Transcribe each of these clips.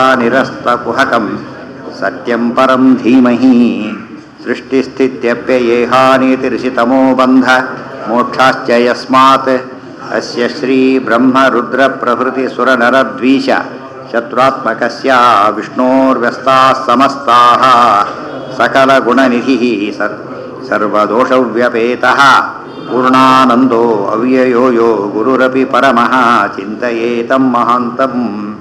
निरस्तकुहकं सत्यं परं धीमहि सृष्टिस्थित्यप्ययेहानीतिर्षितमो बन्ध मोक्षाश्च यस्मात् अस्य श्रीब्रह्मरुद्रप्रभृतिसुरनरद्वीष शत्रुत्मकस्य विष्णोर्व्यस्ताः समस्ताः सकलगुणनिधिः सर् सर्वदोषव्यपेतः पूर्णानन्दो अव्ययो यो गुरुरपि परमः ಚಿಂತೆಯೇತಂ ಮಹಾಂತಂ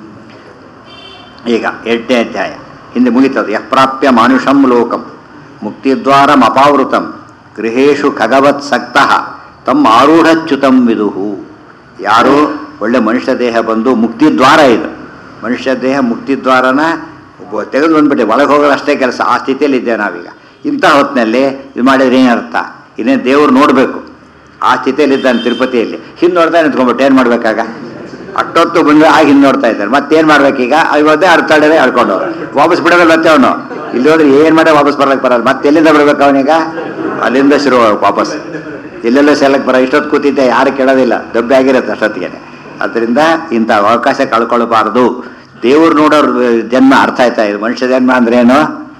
ಈಗ ಎಂಟನೇ ಅಧ್ಯಾಯ ಹಿಂದೆ ಮುಗಿತದೆ ಯಃ ಪ್ರಾಪ್ಯ ಮಾನುಷಂ ಲೋಕಂ ಮುಕ್ತಿದ್ವಾರಂ ಅಪಾವೃತಂ ಗೃಹೇಶು ಖಗವತ್ ಸಕ್ತಃ ತಮ್ಮ ಆರೂಢಚ್ಯುತಂ ವಿದುಹು ಯಾರು ಒಳ್ಳೆ ಮನುಷ್ಯ ದೇಹ ಬಂದು ಮುಕ್ತಿದ್ವಾರ ಇದು ಮನುಷ್ಯ ದೇಹ ಮುಕ್ತಿದ್ವಾರನ ಒಬ್ಬ ತೆಗೆದು ಬಂದ್ಬಿಟ್ಟೆ ಒಳಗೆ ಹೋಗೋದು ಅಷ್ಟೇ ಕೆಲಸ ಆ ಸ್ಥಿತಿಯಲ್ಲಿ ಇದ್ದೇವೆ ನಾವೀಗ ಇಂಥ ಹೊತ್ತಿನಲ್ಲಿ ಇದು ಮಾಡಿದ್ರೆ ಏನರ್ಥ ಇನ್ನೇನು ದೇವ್ರು ನೋಡಬೇಕು ಆ ಸ್ಥಿತಿಯಲ್ಲಿ ಇದ್ದಾನೆ ತಿರುಪತಿಯಲ್ಲಿ ಹಿಂದೆ ನೋಡ್ತಾ ನಿಂತ್ಕೊಂಡ್ಬಿಟ್ಟು ಏನು ಮಾಡ್ಬೇಕಾಗ ಅಷ್ಟೊತ್ತು ಬಂದು ಆಗ ಹಿಂದೆ ನೋಡ್ತಾ ಇದ್ದಾರೆ ಮತ್ತೇನು ಮಾಡ್ಬೇಕೀಗ ಇವತ್ತೇ ಅಡ್ತಾಡದೆ ಅಡ್ಕೊಂಡು ವಾಪಸ್ ಬಿಡೋದು ಮತ್ತೆ ಅವನು ಇಲ್ಲಿ ಹೋದ್ರೆ ಏನು ಮಾಡಿ ವಾಪಸ್ ಬರ್ಲಕ್ಕೆ ಬರಲ್ಲ ಮತ್ತೆ ಎಲ್ಲಿಂದ ಬರ್ಬೇಕು ಅವನೀಗ ಅಲ್ಲಿಂದ ಶುರು ವಾಪಸ್ ಎಲ್ಲೆಲ್ಲೋ ಸೆಲ್ಲಕ್ಕೆ ಬರೋ ಇಷ್ಟೊತ್ತು ಕೂತಿದ್ದೆ ಯಾರು ಕೇಳೋದಿಲ್ಲ ದಬ್ಬೆ ಆಗಿರುತ್ತೆ ಅಷ್ಟೊತ್ತಿಗೆ ಅದರಿಂದ ಇಂಥ ಅವಕಾಶ ಕಳ್ಕೊಳ್ಬಾರ್ದು ದೇವ್ರು ನೋಡೋರ್ ಜನ್ಮ ಅರ್ಥ ಆಯ್ತಾ ಇದು ಮನುಷ್ಯ ಜನ್ಮ ಅಂದ್ರೆ ಏನು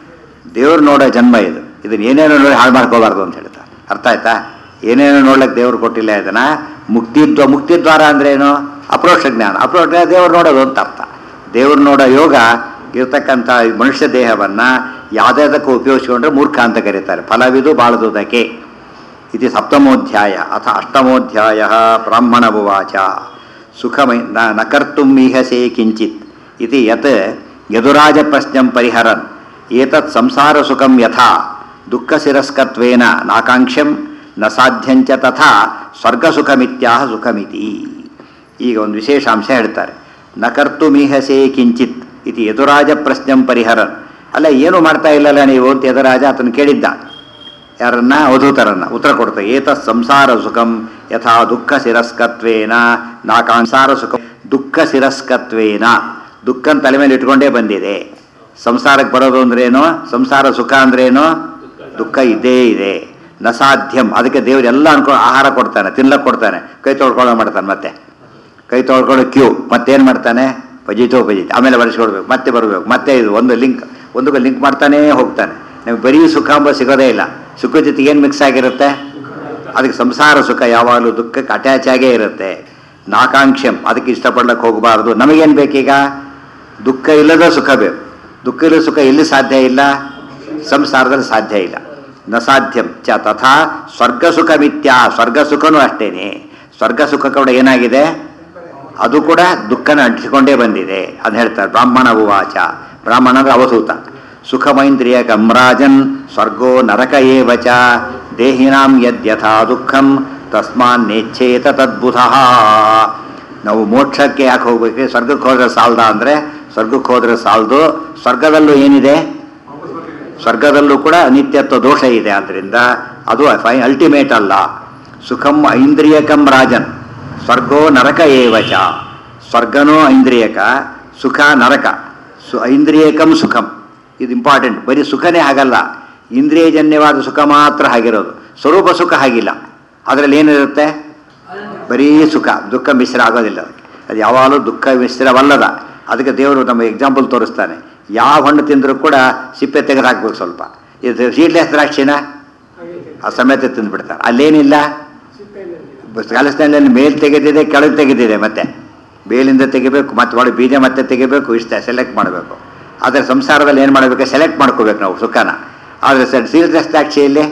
ದೇವ್ರು ನೋಡೋ ಜನ್ಮ ಇದು ಇದನ್ನ ಏನೇನೋ ನೋಡಿ ಹಾಳು ಮಾಡ್ಕೋಬಾರ್ದು ಅಂತ ಹೇಳ್ತಾರೆ ಅರ್ಥ ಆಯ್ತಾ ಏನೇನೋ ನೋಡ್ಲಿಕ್ಕೆ ದೇವ್ರು ಕೊಟ್ಟಿಲ್ಲ ಇದನ್ನ ಮುಕ್ತಿದ್ವ ಮುಕ್ತಿದ್ವಾರ ಅಂದ್ರೆ ಏನು ಅಪ್ರೋಕ್ಷ ಜ್ಞಾನ ಅಪ್ರೋಕ್ಷ ದೇವ್ರು ನೋಡೋದು ಅಂತ ಅರ್ಥ ದೇವ್ರು ನೋಡೋ ಯೋಗ ಇರ್ತಕ್ಕಂಥ ಈ ಮನುಷ್ಯ ದೇಹವನ್ನ ಯಾವುದಾದಕ್ಕೂ ಉಪಯೋಗಿಸಿಕೊಂಡ್ರೆ ಮೂರ್ಖ ಅಂತ ಕರೀತಾರೆ ಫಲವಿದು ಬಾಳದುದಕ್ಕೆ ಇದು ಸಪ್ತಮೋಧ್ಯಾಯ ಅಥ ಅಷ್ಟಮೋಧ್ಯಾಯ ಬ್ರಾಹ್ಮಣ ಉವಾಚ ಸುಖಮೈ ನ ನ ಕರ್ತುಂ ಈಹಸೆ ಕಿಂಚಿತ್ ಇತಿ ಯತ್ ಯದುರಾಜ ಪ್ರಶ್ನಂ ಪರಿಹರನ್ ಏತತ್ ಸಂಸಾರ ಸುಖಂ ಯಥಾ ದುಃಖ ಶಿರಸ್ಕತ್ವೇನ ನಾಕಾಂಕ್ಷಂ ನ ಸಾಧ್ಯಂಚ ತಥಾ ಸ್ವರ್ಗ ಸುಖಮಿತ್ಯಾಹ ಸುಖಮಿತಿ ಈಗ ಒಂದು ವಿಶೇಷ ಅಂಶ ಹೇಳ್ತಾರೆ ನ ಕರ್ತು ಮೀಹಸೆ ಕಿಂಚಿತ್ ಇತಿ ಯದುರಾಜ ಪ್ರಶ್ನಂ ಪರಿಹರನ್ ಅಲ್ಲ ಏನು ಮಾಡ್ತಾ ಇಲ್ಲಲ್ಲ ನೀವು ಅಂತ ಯದುರಾಜ ಆತನು ಕೇಳಿದ್ದ ಯಾರನ್ನ ಅವಧೂತರನ್ನ ಉತ್ತರ ಕೊಡ್ತಾರೆ ಏತ ಸಂಸಾರ ಸುಖಂ ಯಥಾ ದುಃಖ ಶಿರಸ್ಕತ್ವೇನ ನಾಕಾಂಸಾರ ಸುಖ ದುಃಖ ಶಿರಸ್ಕತ್ವೇನ ದುಃಖನ ತಲೆ ಮೇಲೆ ಇಟ್ಕೊಂಡೇ ಬಂದಿದೆ ಸಂಸಾರಕ್ಕೆ ಬರೋದು ಅಂದ್ರೇನು ಸಂಸಾರ ಸುಖ ಅಂದ್ರೇನು ದುಃಖ ಇದ್ದೇ ಇದೆ ನ ಸಾಧ್ಯಂ ಅದಕ್ಕೆ ದೇವ್ರು ಎಲ್ಲ ಅನ್ಕೊಂಡು ಆಹಾರ ಕೊಡ್ತಾನೆ ತಿನ್ಲಕ್ಕೆ ಕೊಡ್ತಾನೆ ಕೈ ತೊಳ್ಕೊಳ್ಳೋ ಮಾಡ್ತಾನೆ ಮತ್ತೆ ಕೈ ತೊಳ್ಕೊಳ್ಳೋ ಕ್ಯೂ ಮತ್ತೇನು ಮಾಡ್ತಾನೆ ಪಜಿತೋ ಪಜಿತ ಆಮೇಲೆ ಬರೆಸ್ಕೊಡ್ಬೇಕು ಮತ್ತೆ ಬರಬೇಕು ಮತ್ತೆ ಇದು ಒಂದು ಲಿಂಕ್ ಒಂದಕ್ಕೆ ಲಿಂಕ್ ಮಾಡ್ತಾನೇ ಹೋಗ್ತಾನೆ ನಮಗೆ ಬರೀ ಸುಖ ಎಂಬ ಸಿಗೋದೇ ಇಲ್ಲ ಸುಖ ಜೊತೆಗೆ ಏನು ಮಿಕ್ಸ್ ಆಗಿರುತ್ತೆ ಅದಕ್ಕೆ ಸಂಸಾರ ಸುಖ ಯಾವಾಗಲೂ ದುಃಖಕ್ಕೆ ಅಟ್ಯಾಚ್ ಆಗೇ ಇರುತ್ತೆ ನಾಕಾಂಕ್ಷಂ ಅದಕ್ಕೆ ಇಷ್ಟಪಡ್ಲಕ್ಕೆ ಹೋಗಬಾರ್ದು ನಮಗೇನು ಬೇಕೀಗ ದುಃಖ ಇಲ್ಲದ ಸುಖ ಬೇಕು ದುಃಖ ಇಲ್ಲದ ಸುಖ ಎಲ್ಲಿ ಸಾಧ್ಯ ಇಲ್ಲ ಸಂಸಾರದಲ್ಲಿ ಸಾಧ್ಯ ಇಲ್ಲ ನ ಸಾಧ್ಯಂ ಚ ತಥಾ ಸ್ವರ್ಗ ಸುಖ ಮಿಥ್ಯಾ ಸ್ವರ್ಗ ಸುಖನೂ ಅಷ್ಟೇನೆ ಸ್ವರ್ಗ ಸುಖ ಕೂಡ ಏನಾಗಿದೆ ಅದು ಕೂಡ ದುಃಖನ ಅಂಟಿಸಿಕೊಂಡೇ ಬಂದಿದೆ ಅದು ಹೇಳ್ತಾರೆ ಬ್ರಾಹ್ಮಣ ಉವಾಚ ಬ್ರಾಹ್ಮಣ ಅಂದ್ರೆ ಅವಧೂತ ಸುಖಮೈಂದ್ರಿಯ ಕಮ್ರಾಜನ್ ಸ್ವರ್ಗೋ ನರಕ ಏವ ಚ ದೇಹಿನಾಂ ಯದ್ಯಥಾ ದುಃಖಂ ತಸ್ಮಾನ್ ನೇಚ್ಛೇತ ತದ್ಬುಧ ನಾವು ಮೋಕ್ಷಕ್ಕೆ ಯಾಕೆ ಹೋಗ್ಬೇಕು ಸ್ವರ್ಗಕ್ಕೆ ಹೋದ್ರೆ ಸಾಲ್ದ ಅಂದರೆ ಸ್ವರ್ಗಕ್ಕೆ ಹೋದ್ರೆ ಸಾಲದು ಸ್ವರ್ಗದಲ್ಲೂ ಏನಿದೆ ಸ್ವರ್ಗದಲ್ಲೂ ಕೂಡ ಅನಿತ್ಯತ್ವ ದೋಷ ಇದೆ ಆದ್ದರಿಂದ ಅದು ಫೈ ಅಲ್ಟಿಮೇಟ್ ಅಲ್ಲ ಸುಖಂ ಐಂದ್ರಿಯಕಂ ರಾಜನ್ ಸ್ವರ್ಗೋ ನರಕ ಏವಚ ಸ್ವರ್ಗನೂ ಐಂದ್ರಿಯಕ ಸುಖ ನರಕ ಸು ಐಂದ್ರಿಯಕಂ ಸುಖಂ ಇದು ಇಂಪಾರ್ಟೆಂಟ್ ಬರೀ ಸುಖನೇ ಆಗಲ್ಲ ಇಂದ್ರಿಯಜನ್ಯವಾದ ಸುಖ ಮಾತ್ರ ಆಗಿರೋದು ಸ್ವರೂಪ ಸುಖ ಆಗಿಲ್ಲ ಅದರಲ್ಲಿ ಏನಿರುತ್ತೆ ಬರೀ ಸುಖ ದುಃಖ ಮಿಶ್ರ ಆಗೋದಿಲ್ಲ ಅದಕ್ಕೆ ಅದು ಯಾವಾಗಲೂ ದುಃಖ ಮಿಶ್ರವಲ್ಲದ ಅದಕ್ಕೆ ದೇವರು ನಮ್ಮ ಎಕ್ಸಾಂಪಲ್ ತೋರಿಸ್ತಾನೆ ಯಾವ ಹಣ್ಣು ತಿಂದರೂ ಕೂಡ ಸಿಪ್ಪೆ ತೆಗೆದು ಹಾಕ್ಬೇಕು ಸ್ವಲ್ಪ ಇದು ಸೀಡ್ಲೆಸ್ ದ್ರಾಕ್ಷಿನ ಆ ಸಮೇತ ತಿಂದುಬಿಡ್ತಾರೆ ಅಲ್ಲೇನಿಲ್ಲ ಕೆಲಸದಲ್ಲಿ ಮೇಲ್ ತೆಗೆದಿದೆ ಕೆಳಗೆ ತೆಗೆದಿದೆ ಮತ್ತೆ ಮೇಲಿಂದ ತೆಗಿಬೇಕು ಮತ್ತೆ ಒಳಗೆ ಬೀಜ ಮತ್ತೆ ತೆಗಿಬೇಕು ಇಷ್ಟ ಸೆಲೆಕ್ಟ್ ಮಾಡಬೇಕು ಆದರೆ ಸಂಸಾರದಲ್ಲಿ ಏನು ಮಾಡಬೇಕು ಸೆಲೆಕ್ಟ್ ಮಾಡ್ಕೋಬೇಕು ನಾವು ಸುಖನ ಆದರೆ ಸರ್ ಸೀಲ್ರೆಸ್ ದ್ರಾಕ್ಷಿಯಲ್ಲಿ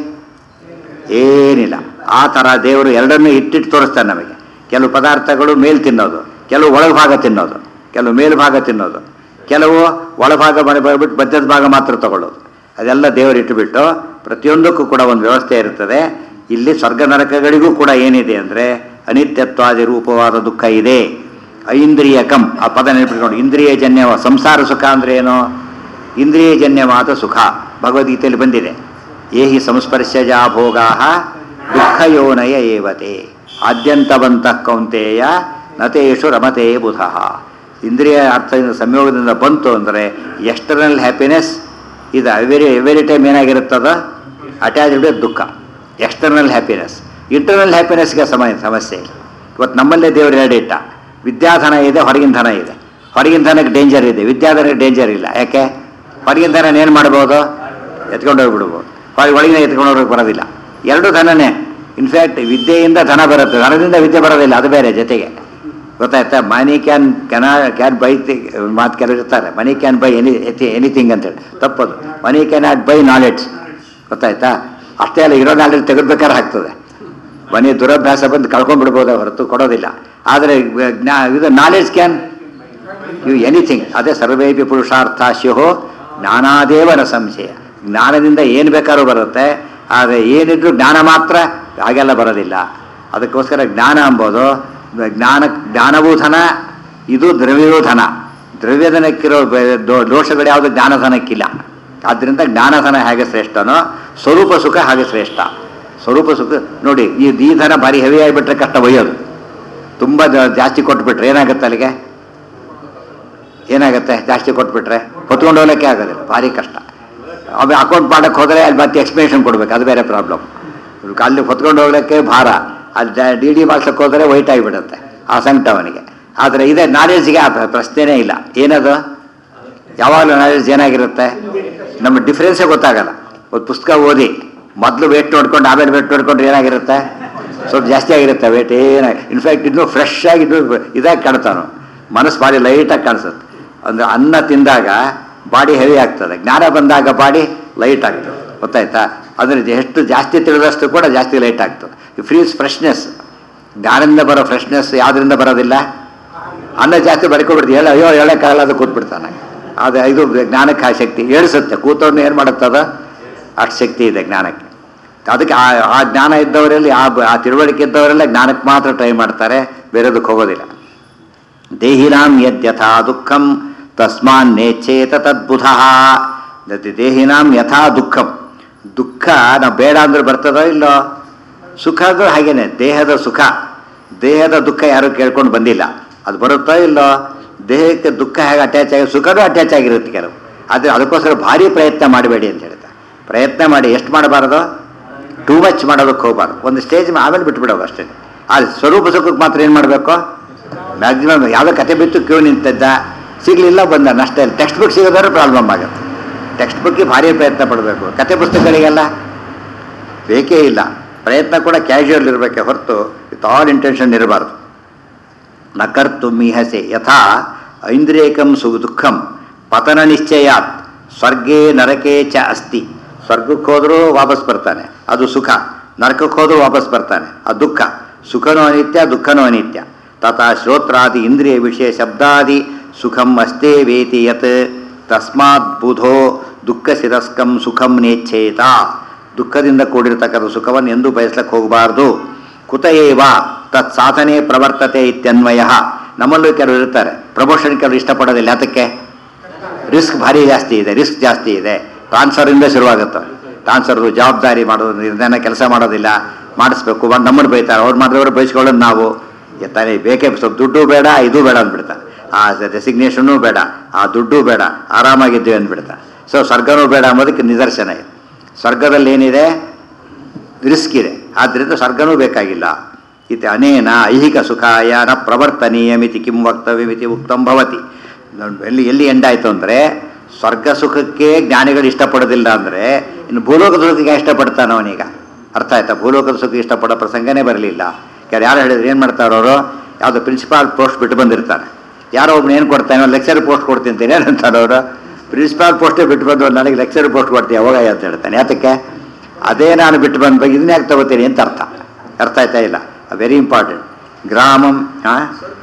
ಏನಿಲ್ಲ ಆ ಥರ ದೇವರು ಎರಡನ್ನೂ ಇಟ್ಟಿಟ್ಟು ತೋರಿಸ್ತಾನೆ ನಮಗೆ ಕೆಲವು ಪದಾರ್ಥಗಳು ಮೇಲ್ ತಿನ್ನೋದು ಕೆಲವು ಒಳಭಾಗ ತಿನ್ನೋದು ಕೆಲವು ಮೇಲ್ಭಾಗ ತಿನ್ನೋದು ಕೆಲವು ಒಳಭಾಗ ಮಾಡಿ ಬಂದ್ಬಿಟ್ಟು ಮಧ್ಯದ ಭಾಗ ಮಾತ್ರ ತಗೊಳ್ಳೋದು ಅದೆಲ್ಲ ದೇವರು ಇಟ್ಟುಬಿಟ್ಟು ಪ್ರತಿಯೊಂದಕ್ಕೂ ಕೂಡ ಒಂದು ವ್ಯವಸ್ಥೆ ಇರ್ತದೆ ಇಲ್ಲಿ ಸ್ವರ್ಗ ನರಕಗಳಿಗೂ ಕೂಡ ಏನಿದೆ ಅಂದರೆ ಅನಿತ್ಯತ್ವಾದಿ ರೂಪವಾದ ದುಃಖ ಇದೆ ಐಂದ್ರಿಯಕಂ ಆ ಪದ ನೆನಪಿಟ್ಕೊಂಡು ಇಂದ್ರಿಯಜನ್ಯ ಸಂಸಾರ ಸುಖ ಅಂದರೆ ಏನು ಇಂದ್ರಿಯಜನ್ಯವಾದ ಸುಖ ಭಗವದ್ಗೀತೆಯಲ್ಲಿ ಬಂದಿದೆ ಏಹಿ ಸಂಸ್ಪರ್ಶಜ ಭೋಗಾ ದುಃಖಯೋನಯ ಏವತೆ ಆದ್ಯಂತವಂತ ಕೌಂತೆಯ ನತೇಶು ರಮತೆ ಬುಧ ಇಂದ್ರಿಯ ಅರ್ಥದಿಂದ ಸಂಯೋಗದಿಂದ ಬಂತು ಅಂದರೆ ಎಕ್ಸ್ಟರ್ನಲ್ ಹ್ಯಾಪಿನೆಸ್ ಇದು ಎವರಿ ಎವರಿ ಟೈಮ್ ಏನಾಗಿರುತ್ತದ ಅಟ್ಯಾಚ್ಡ್ ದುಃಖ ಎಕ್ಸ್ಟರ್ನಲ್ ಹ್ಯಾಪಿನೆಸ್ ಇಂಟರ್ನಲ್ ಹ್ಯಾಪಿನೆಸ್ಗೆ ಸಮ ಸಮಸ್ಯೆ ಇಲ್ಲ ಇವತ್ತು ನಮ್ಮಲ್ಲೇ ದೇವರು ಎರಡಿಟ್ಟ ವಿದ್ಯಾಧನ ಇದೆ ಹೊರಗಿನ ಧನ ಇದೆ ಹೊರಗಿನ ಧನಕ್ಕೆ ಡೇಂಜರ್ ಇದೆ ವಿದ್ಯಾಧನಕ್ಕೆ ಡೇಂಜರ್ ಇಲ್ಲ ಯಾಕೆ ಹೊರಗಿನ ಧನ ಏನು ಮಾಡ್ಬೋದು ಎತ್ಕೊಂಡು ಹೋಗ್ಬಿಡ್ಬೋದು ಹೊರಗೆ ಒಳಗಿನ ಎತ್ಕೊಂಡು ಹೋಗೋಕೆ ಬರೋದಿಲ್ಲ ಎರಡೂ ಧನನೇ ಇನ್ಫ್ಯಾಕ್ಟ್ ವಿದ್ಯೆಯಿಂದ ಧನ ಬರುತ್ತೆ ಧನದಿಂದ ವಿದ್ಯೆ ಬರೋದಿಲ್ಲ ಅದು ಬೇರೆ ಜೊತೆಗೆ ಗೊತ್ತಾಯ್ತಾ money can can can buy ಮಾತು ಕೆಲವರು ಇರ್ತಾರೆ money can buy any anything ಅಂತೇಳಿ ತಪ್ಪದು money can not buy knowledge ಗೊತ್ತಾಯ್ತಾ ಅಷ್ಟೇ ಅಲ್ಲ ಇರೋ ನಾಲೆಡ್ಜ್ ತೆಗೆದ್ಬೇಕಾದ್ರೆ ಆಗ್ತದೆ ಮನೆ ದುರಭ್ಯಾಸ ಬಂದು ಕಳ್ಕೊಂಡ್ಬಿಡ್ಬೋದೇ ಹೊರತು ಕೊಡೋದಿಲ್ಲ ಆದರೆ ಜ್ಞಾ ಇದು ನಾಲೆಡ್ಜ್ ಕ್ಯಾನ್ ಯು ಎನಿಥಿಂಗ್ ಅದೇ ಸರ್ವೇಪಿ ಪುರುಷಾರ್ಥ ಸ್ಯುಹೋ ಜ್ಞಾನಾದೇವನ ಸಂಶಯ ಜ್ಞಾನದಿಂದ ಏನು ಬೇಕಾದ್ರೂ ಬರುತ್ತೆ ಆದರೆ ಏನಿದ್ರು ಜ್ಞಾನ ಮಾತ್ರ ಹಾಗೆಲ್ಲ ಬರೋದಿಲ್ಲ ಅದಕ್ಕೋಸ್ಕರ ಜ್ಞಾನ ಎಂಬುದು ಜ್ಞಾನ ಜ್ಞಾನವೂ ಧನ ಇದು ದ್ರವ್ಯವೂ ಧನ ದ್ರವ್ಯಧನಕ್ಕಿರೋ ಬೆ- ದೋ- ದೋಷಗಳು ಯಾವುದು ಜ್ಞಾನಧನಕ್ಕಿಲ್ಲ ಆದ್ದರಿಂದ ಜ್ಞಾನಧನ ಹೇಗೆ ಶ್ರೇಷ್ಠನೋ ಸ್ವರೂಪ ಸುಖ ಹಾಗೆ ಶ್ರೇಷ್ಠ ಸ್ವರೂಪ ಸುಖ ನೋಡಿ ಈ ಈ ಧನ ಭಾರಿ ಹೆವಿ ಆಗಿಬಿಟ್ರೆ ಕಷ್ಟ ಒಯ್ಯೋದು ತುಂಬ ಜಾ- ಜಾಸ್ತಿ ಕೊಟ್ಬಿಟ್ರೆ ಏನಾಗುತ್ತೆ ಅಲ್ಲಿಗೆ ಏನಾಗುತ್ತೆ ಜಾಸ್ತಿ ಕೊಟ್ಬಿಟ್ರೆ ಹೊತ್ಕೊಂಡು ಹೋಗ್ಲಿಕ್ಕೆ ಆಗೋದಿಲ್ಲ ಭಾರಿ ಕಷ್ಟ ಆಮೇಲೆ ಅಕೌಂಟ್ ಮಾಡಕ್ಕೆ ಹೋದರೆ ಅಲ್ಲಿ ಮತ್ತೆ ಎಕ್ಸ್ಪ್ಲೇಷನ್ ಕೊಡ್ಬೇಕು ಅದು ಬೇರೆ ಪ್ರಾಬ್ಲಮ್ ಅಲ್ಲಿ ಹೊತ್ಕೊಂಡು ಹೋಗ್ಲಿಕ್ಕೆ ಭಾರ ಅಲ್ಲಿ ಡಿ ಡಿ ಮಾಡ್ಸಕ್ಕೆ ಹೋದರೆ ವೈಟ್ ಆಗಿಬಿಡುತ್ತೆ ಆ ಸಂಕಟ ಅವನಿಗೆ ಆದರೆ ಇದೇ ನಾಲೆಡ್ಜ್ಗೆ ಆ ಪ್ರ- ಪ್ರಶ್ನೆನೇ ಇಲ್ಲ ಏನದು ಯಾವಾಗಲೂ ನಾಲೆಡ್ಜ್ ಏನಾಗಿರುತ್ತೆ ನಮ್ಮ ಡಿಫ್ರೆನ್ಸೇ ಗೊತ್ತಾಗಲ್ಲ ಒಂದು ಪುಸ್ತಕ ಓದಿ ಮೊದಲು ವೇಟ್ ನೋಡ್ಕೊಂಡು ಆಮೇಲೆ ವೇಟ್ ನೋಡ್ಕೊಂಡ್ರೆ ಏನಾಗಿರುತ್ತೆ ಸ್ವಲ್ಪ ಜಾಸ್ತಿ ಆಗಿರುತ್ತೆ ವೇಟ್ ಏನಾಗಿ ಇನ್ಫ್ಯಾಕ್ಟ್ ಇನ್ನೂ ಫ್ರೆಶ್ ಆಗಿ ಇನ್ನೂ ಇದಾಗಿ ಕಾಣ್ತಾನು ಮನಸ್ಸು ಭಾರಿ ಲೈಟಾಗಿ ಕಾಣಿಸುತ್ತೆ ಅಂದರೆ ಅನ್ನ ತಿಂದಾಗ ಬಾಡಿ ಹೆವಿ ಆಗ್ತದೆ ಜ್ಞಾನ ಬಂದಾಗ ಬಾಡಿ ಲೈಟ್ ಆಗ್ತದೆ ಗೊತ್ತಾಯ್ತಾ ಅಂದರೆ ಎಷ್ಟು ಜಾಸ್ತಿ ತಿಳಿದಷ್ಟು ಕೂಡ ಜಾಸ್ತಿ ಲೈಟ್ ಆಗ್ತದೆ ಫ್ರೀಸ್ ಫ್ರೆಶ್ನೆಸ್ ಜ್ಞಾನದಿಂದ ಬರೋ ಫ್ರೆಶ್ನೆಸ್ ಯಾವುದರಿಂದ ಬರೋದಿಲ್ಲ ಅನ್ನ ಜಾಸ್ತಿ ಬರ್ಕೊಬಿಡ್ತೀವಿ ಹೇಳ ಅಯ್ಯೋ ಹೇಳೋಕ್ಕಾಗಲ್ಲ ಅದು ಕೂತ್ಬಿಡ್ತಾನೆ ಅದು ಇದು ಜ್ಞಾನಕ್ಕೆ ಆ ಶಕ್ತಿ ಏಳಿಸುತ್ತೆ ಕೂತವ್ರನ್ನ ಏನು ಮಾಡುತ್ತದ ಅಷ್ಟು ಶಕ್ತಿ ಇದೆ ಜ್ಞಾನಕ್ಕೆ ಅದಕ್ಕೆ ಆ ಆ ಜ್ಞಾನ ಇದ್ದವರಲ್ಲಿ ಆ ಬ- ಆ ತಿಳುವಳಿಕೆ ಇದ್ದವರೆಲ್ಲ ಜ್ಞಾನಕ್ಕೆ ಮಾತ್ರ ಟ್ರೈ ಮಾಡ್ತಾರೆ ಬೇರೆದಕ್ಕೆ ಹೋಗೋದಿಲ್ಲ ದೇಹಿನಾಂ ಯಥಾ ದುಃಖಂ ತಸ್ಮಾನ್ ನೇಚ್ಛೇತ ತದ್ಬುಧ ದೇಹಿನಾಂ ಯಥಾ ದುಃಖಂ ದುಃಖ ನಾವು ಬೇಡ ಅಂದ್ರೆ ಬರ್ತದೋ ಇಲ್ಲೋ ಸುಖ ಅಂದ್ರೆ ಹಾಗೇನೆ ದೇಹದ ಸುಖ ದೇಹದ ದುಃಖ ಯಾರು ಕೇಳ್ಕೊಂಡು ಬಂದಿಲ್ಲ ಅದು ಬರುತ್ತೋ ಇಲ್ಲೋ ದೇಹಕ್ಕೆ ದುಃಖ ಹೇಗೆ ಅಟ್ಯಾಚ್ ಆಗಿ ಸುಖನೂ ಅಟ್ಯಾಚ್ ಆಗಿರುತ್ತೆ ಕೆಲವು ಆದರೆ ಅದಕ್ಕೋಸ್ಕರ ಭಾರಿ ಪ್ರಯತ್ನ ಮಾಡಬೇಡಿ ಅಂತ ಹೇಳ್ತಾರೆ ಪ್ರಯತ್ನ ಮಾಡಿ ಎಷ್ಟು ಮಾಡಬಾರ್ದು ಟೂ ಮಚ್ ಮಾಡೋದಕ್ಕೆ ಹೋಗ್ಬಾರ್ದು ಒಂದು ಸ್ಟೇಜ್ ಆಮೇಲೆ ಬಿಟ್ಬಿಡೋದು ಅಷ್ಟೇ ಆ ಸ್ವರೂಪ ಸುಖಕ್ಕೆ ಮಾತ್ರ ಏನು ಮಾಡಬೇಕು ಮ್ಯಾಕ್ಸಿಮಮ್ ಯಾವುದೋ ಕತೆ ಬಿತ್ತು ಕ್ಯೂ ನಿಂತಿದ್ದ ಸಿಗಲಿಲ್ಲ ಬಂದ ನಷ್ಟ ಇಲ್ಲ ಟೆಕ್ಸ್ಟ್ ಬುಕ್ ಸಿಗೋದಾದ್ರೆ ಪ್ರಾಬ್ಲಮ್ ಆಗುತ್ತೆ ಟೆಕ್ಸ್ಟ್ ಬುಕ್ಗೆ ಭಾರಿ ಪ್ರಯತ್ನ ಪಡಬೇಕು ಕತೆ ಪುಸ್ತಕಗಳಿಗೆಲ್ಲ ಬೇಕೇ ಇಲ್ಲ ಪ್ರಯತ್ನ ಕೂಡ ಕ್ಯಾಶುವಲ್ ಇರಬೇಕೆ ಹೊರತು ವಿತ್ ಆಲ್ ಇಂಟೆನ್ಷನ್ ಇರಬಾರ್ದು ನ ಕರ್ತು ಮೀಹಸೆ ಯಥಾ ಐಂದ್ರಿಯಕಂ ಸು ದುಃಖಂ ಪತನ ನಿಶ್ಚಯಾತ್ ಸ್ವರ್ಗೇ ನರಕೆ ಚ ಅಸ್ತಿ ಸ್ವರ್ಗಕ್ಕೆ ಹೋದರೂ ವಾಪಸ್ ಬರ್ತಾನೆ ಅದು ಸುಖ ನರಕಕ್ಕೆ ಹೋದರೂ ವಾಪಸ್ ಬರ್ತಾನೆ ಅದು ದುಃಖ ಸುಖನೂ ಅನಿತ್ಯ ದುಃಖನೂ ಅನಿತ್ಯ ತಥಾ ಶ್ರೋತ್ರಾದಿ ಇಂದ್ರಿಯ ವಿಷಯ ಶಬ್ದಾದಿ ಸುಖಂ ಅಸ್ತೇ ವೇತಿ ಯತ್ ತಸ್ಮಾತ್ ಬುಧೋ ದುಃಖ ಶಿರಸ್ಕಂ ಸುಖಂ ನೇಚ್ಛೇತ ದುಃಖದಿಂದ ಕೂಡಿರ್ತಕ್ಕಂಥ ಸುಖವನ್ನು ಎಂದೂ ಬಯಸ್ಲಕ್ಕೆ ಹೋಗಬಾರ್ದು ಕುತ ಏವ ತತ್ ಸಾಧನೆ ಪ್ರವರ್ತತೆ ಇತ್ಯನ್ವಯ ನಮ್ಮಲ್ಲೂ ಕೆಲವರು ಇರ್ತಾರೆ ಪ್ರಮೋಷನ್ ಕೆಲವರು ಇಷ್ಟಪಡೋದಿಲ್ಲ ಅದಕ್ಕೆ ರಿಸ್ಕ್ ಭಾರಿ ಜಾಸ್ತಿ ಇದೆ ರಿಸ್ಕ್ ಜಾಸ್ತಿ ಇದೆ ಟ್ರಾನ್ಸ್ಫರಿಂದ ಶುರುವಾಗುತ್ತೆ ಟ್ರಾನ್ಸ್ಫರ್ ಜವಾಬ್ದಾರಿ ಮಾಡೋದು ನಿರ್ಧಾರ ಕೆಲಸ ಮಾಡೋದಿಲ್ಲ ಮಾಡಿಸ್ಬೇಕು ಬಂದು ನಮ್ಮನ್ನು ಬೈತಾರೆ ಅವ್ರು ಮಾಡಿದವರು ಬೈಸ್ಕೊಳ್ಳೋದು ನಾವು ಎತ್ತಾನೆ ಬೇಕೇ ಸ್ವಲ್ಪ ದುಡ್ಡು ಬೇಡ ಇದು ಬೇಡ ಅಂದ್ಬಿಡ್ತಾರೆ ಆ ಡೆಸಿಗ್ನೇಷನ್ನೂ ಬೇಡ ಆ ದುಡ್ಡು ಬೇಡ ಆರಾಮಾಗಿದ್ದೀವಿ ಅಂದ್ಬಿಡ್ತಾರೆ ಸೊ ಸ್ವರ್ಗನೂ ಬೇಡ ಅಂಬೋದಕ್ಕೆ ನಿದರ್ಶನ ಇದೆ ಸ್ವರ್ಗದಲ್ಲಿ ಏನಿದೆ ರಿಸ್ಕ್ ಇದೆ ಆದ್ದರಿಂದ ಸ್ವರ್ಗನೂ ಬೇಕಾಗಿಲ್ಲ ಇತಿ ಅನೇನ ಐಹಿಕ ಸುಖಾಯ ನ ಪ್ರವರ್ತನೀಯಮಿತಿ ಕಿಂ ವಕ್ತವ್ಯಮಿತಿ ಉಕ್ತಂ ಭವತಿ ನೋಡ್- ಎಲ್ಲಿ ಎಲ್ಲಿ ಎಂಡಾಯ್ತು ಅಂದರೆ ಸ್ವರ್ಗ ಸುಖಕ್ಕೆ ಜ್ಞಾನಿಗಳು ಇಷ್ಟಪಡೋದಿಲ್ಲ ಅಂದರೆ ಇನ್ನು ಭೂಲೋಕದ ಸುಖಕ್ಕೆ ಇಷ್ಟಪಡ್ತಾನೆ ಅವನೀಗ ಅರ್ಥ ಆಯ್ತಾ ಭೂಲೋಕದ ಸುಖ ಇಷ್ಟಪಡೋ ಪ್ರಸಂಗನೇ ಬರಲಿಲ್ಲ ಯಾರು ಯಾರು ಹೇಳಿದ್ರು ಏನು ಮಾಡ್ತಾರೆ ಅವರು ಯಾವುದೋ ಪ್ರಿನ್ಸಿಪಾಲ್ ಪೋಸ್ಟ್ ಬಿಟ್ಟು ಬಂದಿರ್ತಾರೆ ಯಾರೋ ಒಬ್ನು ಏನು ಕೊಡ್ತಾನೆ ಲೆಕ್ಚರ್ ಪೋಸ್ಟ್ ಕೊಡ್ತೀನಿ ಅಂತ ಏನಂತಾರೆ ಅವರು ಪ್ರಿನ್ಸಿಪಾಲ್ ಪೋಸ್ಟೇ ಬಿಟ್ಟು ಬಂದು ನನಗೆ ಲೆಕ್ಚರ್ ಪೋಸ್ಟ್ ಕೊಡ್ತೀಯ ಹೋಗ ಅಂತ ಹೇಳ್ತಾನೆ ಯಾತಕ್ಕೆ ಅದೇ ನಾನು ಬಿಟ್ಟು ಬಂದ ಬಗ್ಗೆ ಇದನ್ನ ಯಾಕೆ ತಗೋತೀನಿ ಅಂತ ಅರ್ಥ ಅರ್ಥ ಆಯ್ತಾ ಇಲ್ಲ ವೆರಿ ಇಂಪಾರ್ಟೆಂಟ್ ಗ್ರಾಮಂ ಹಾಂ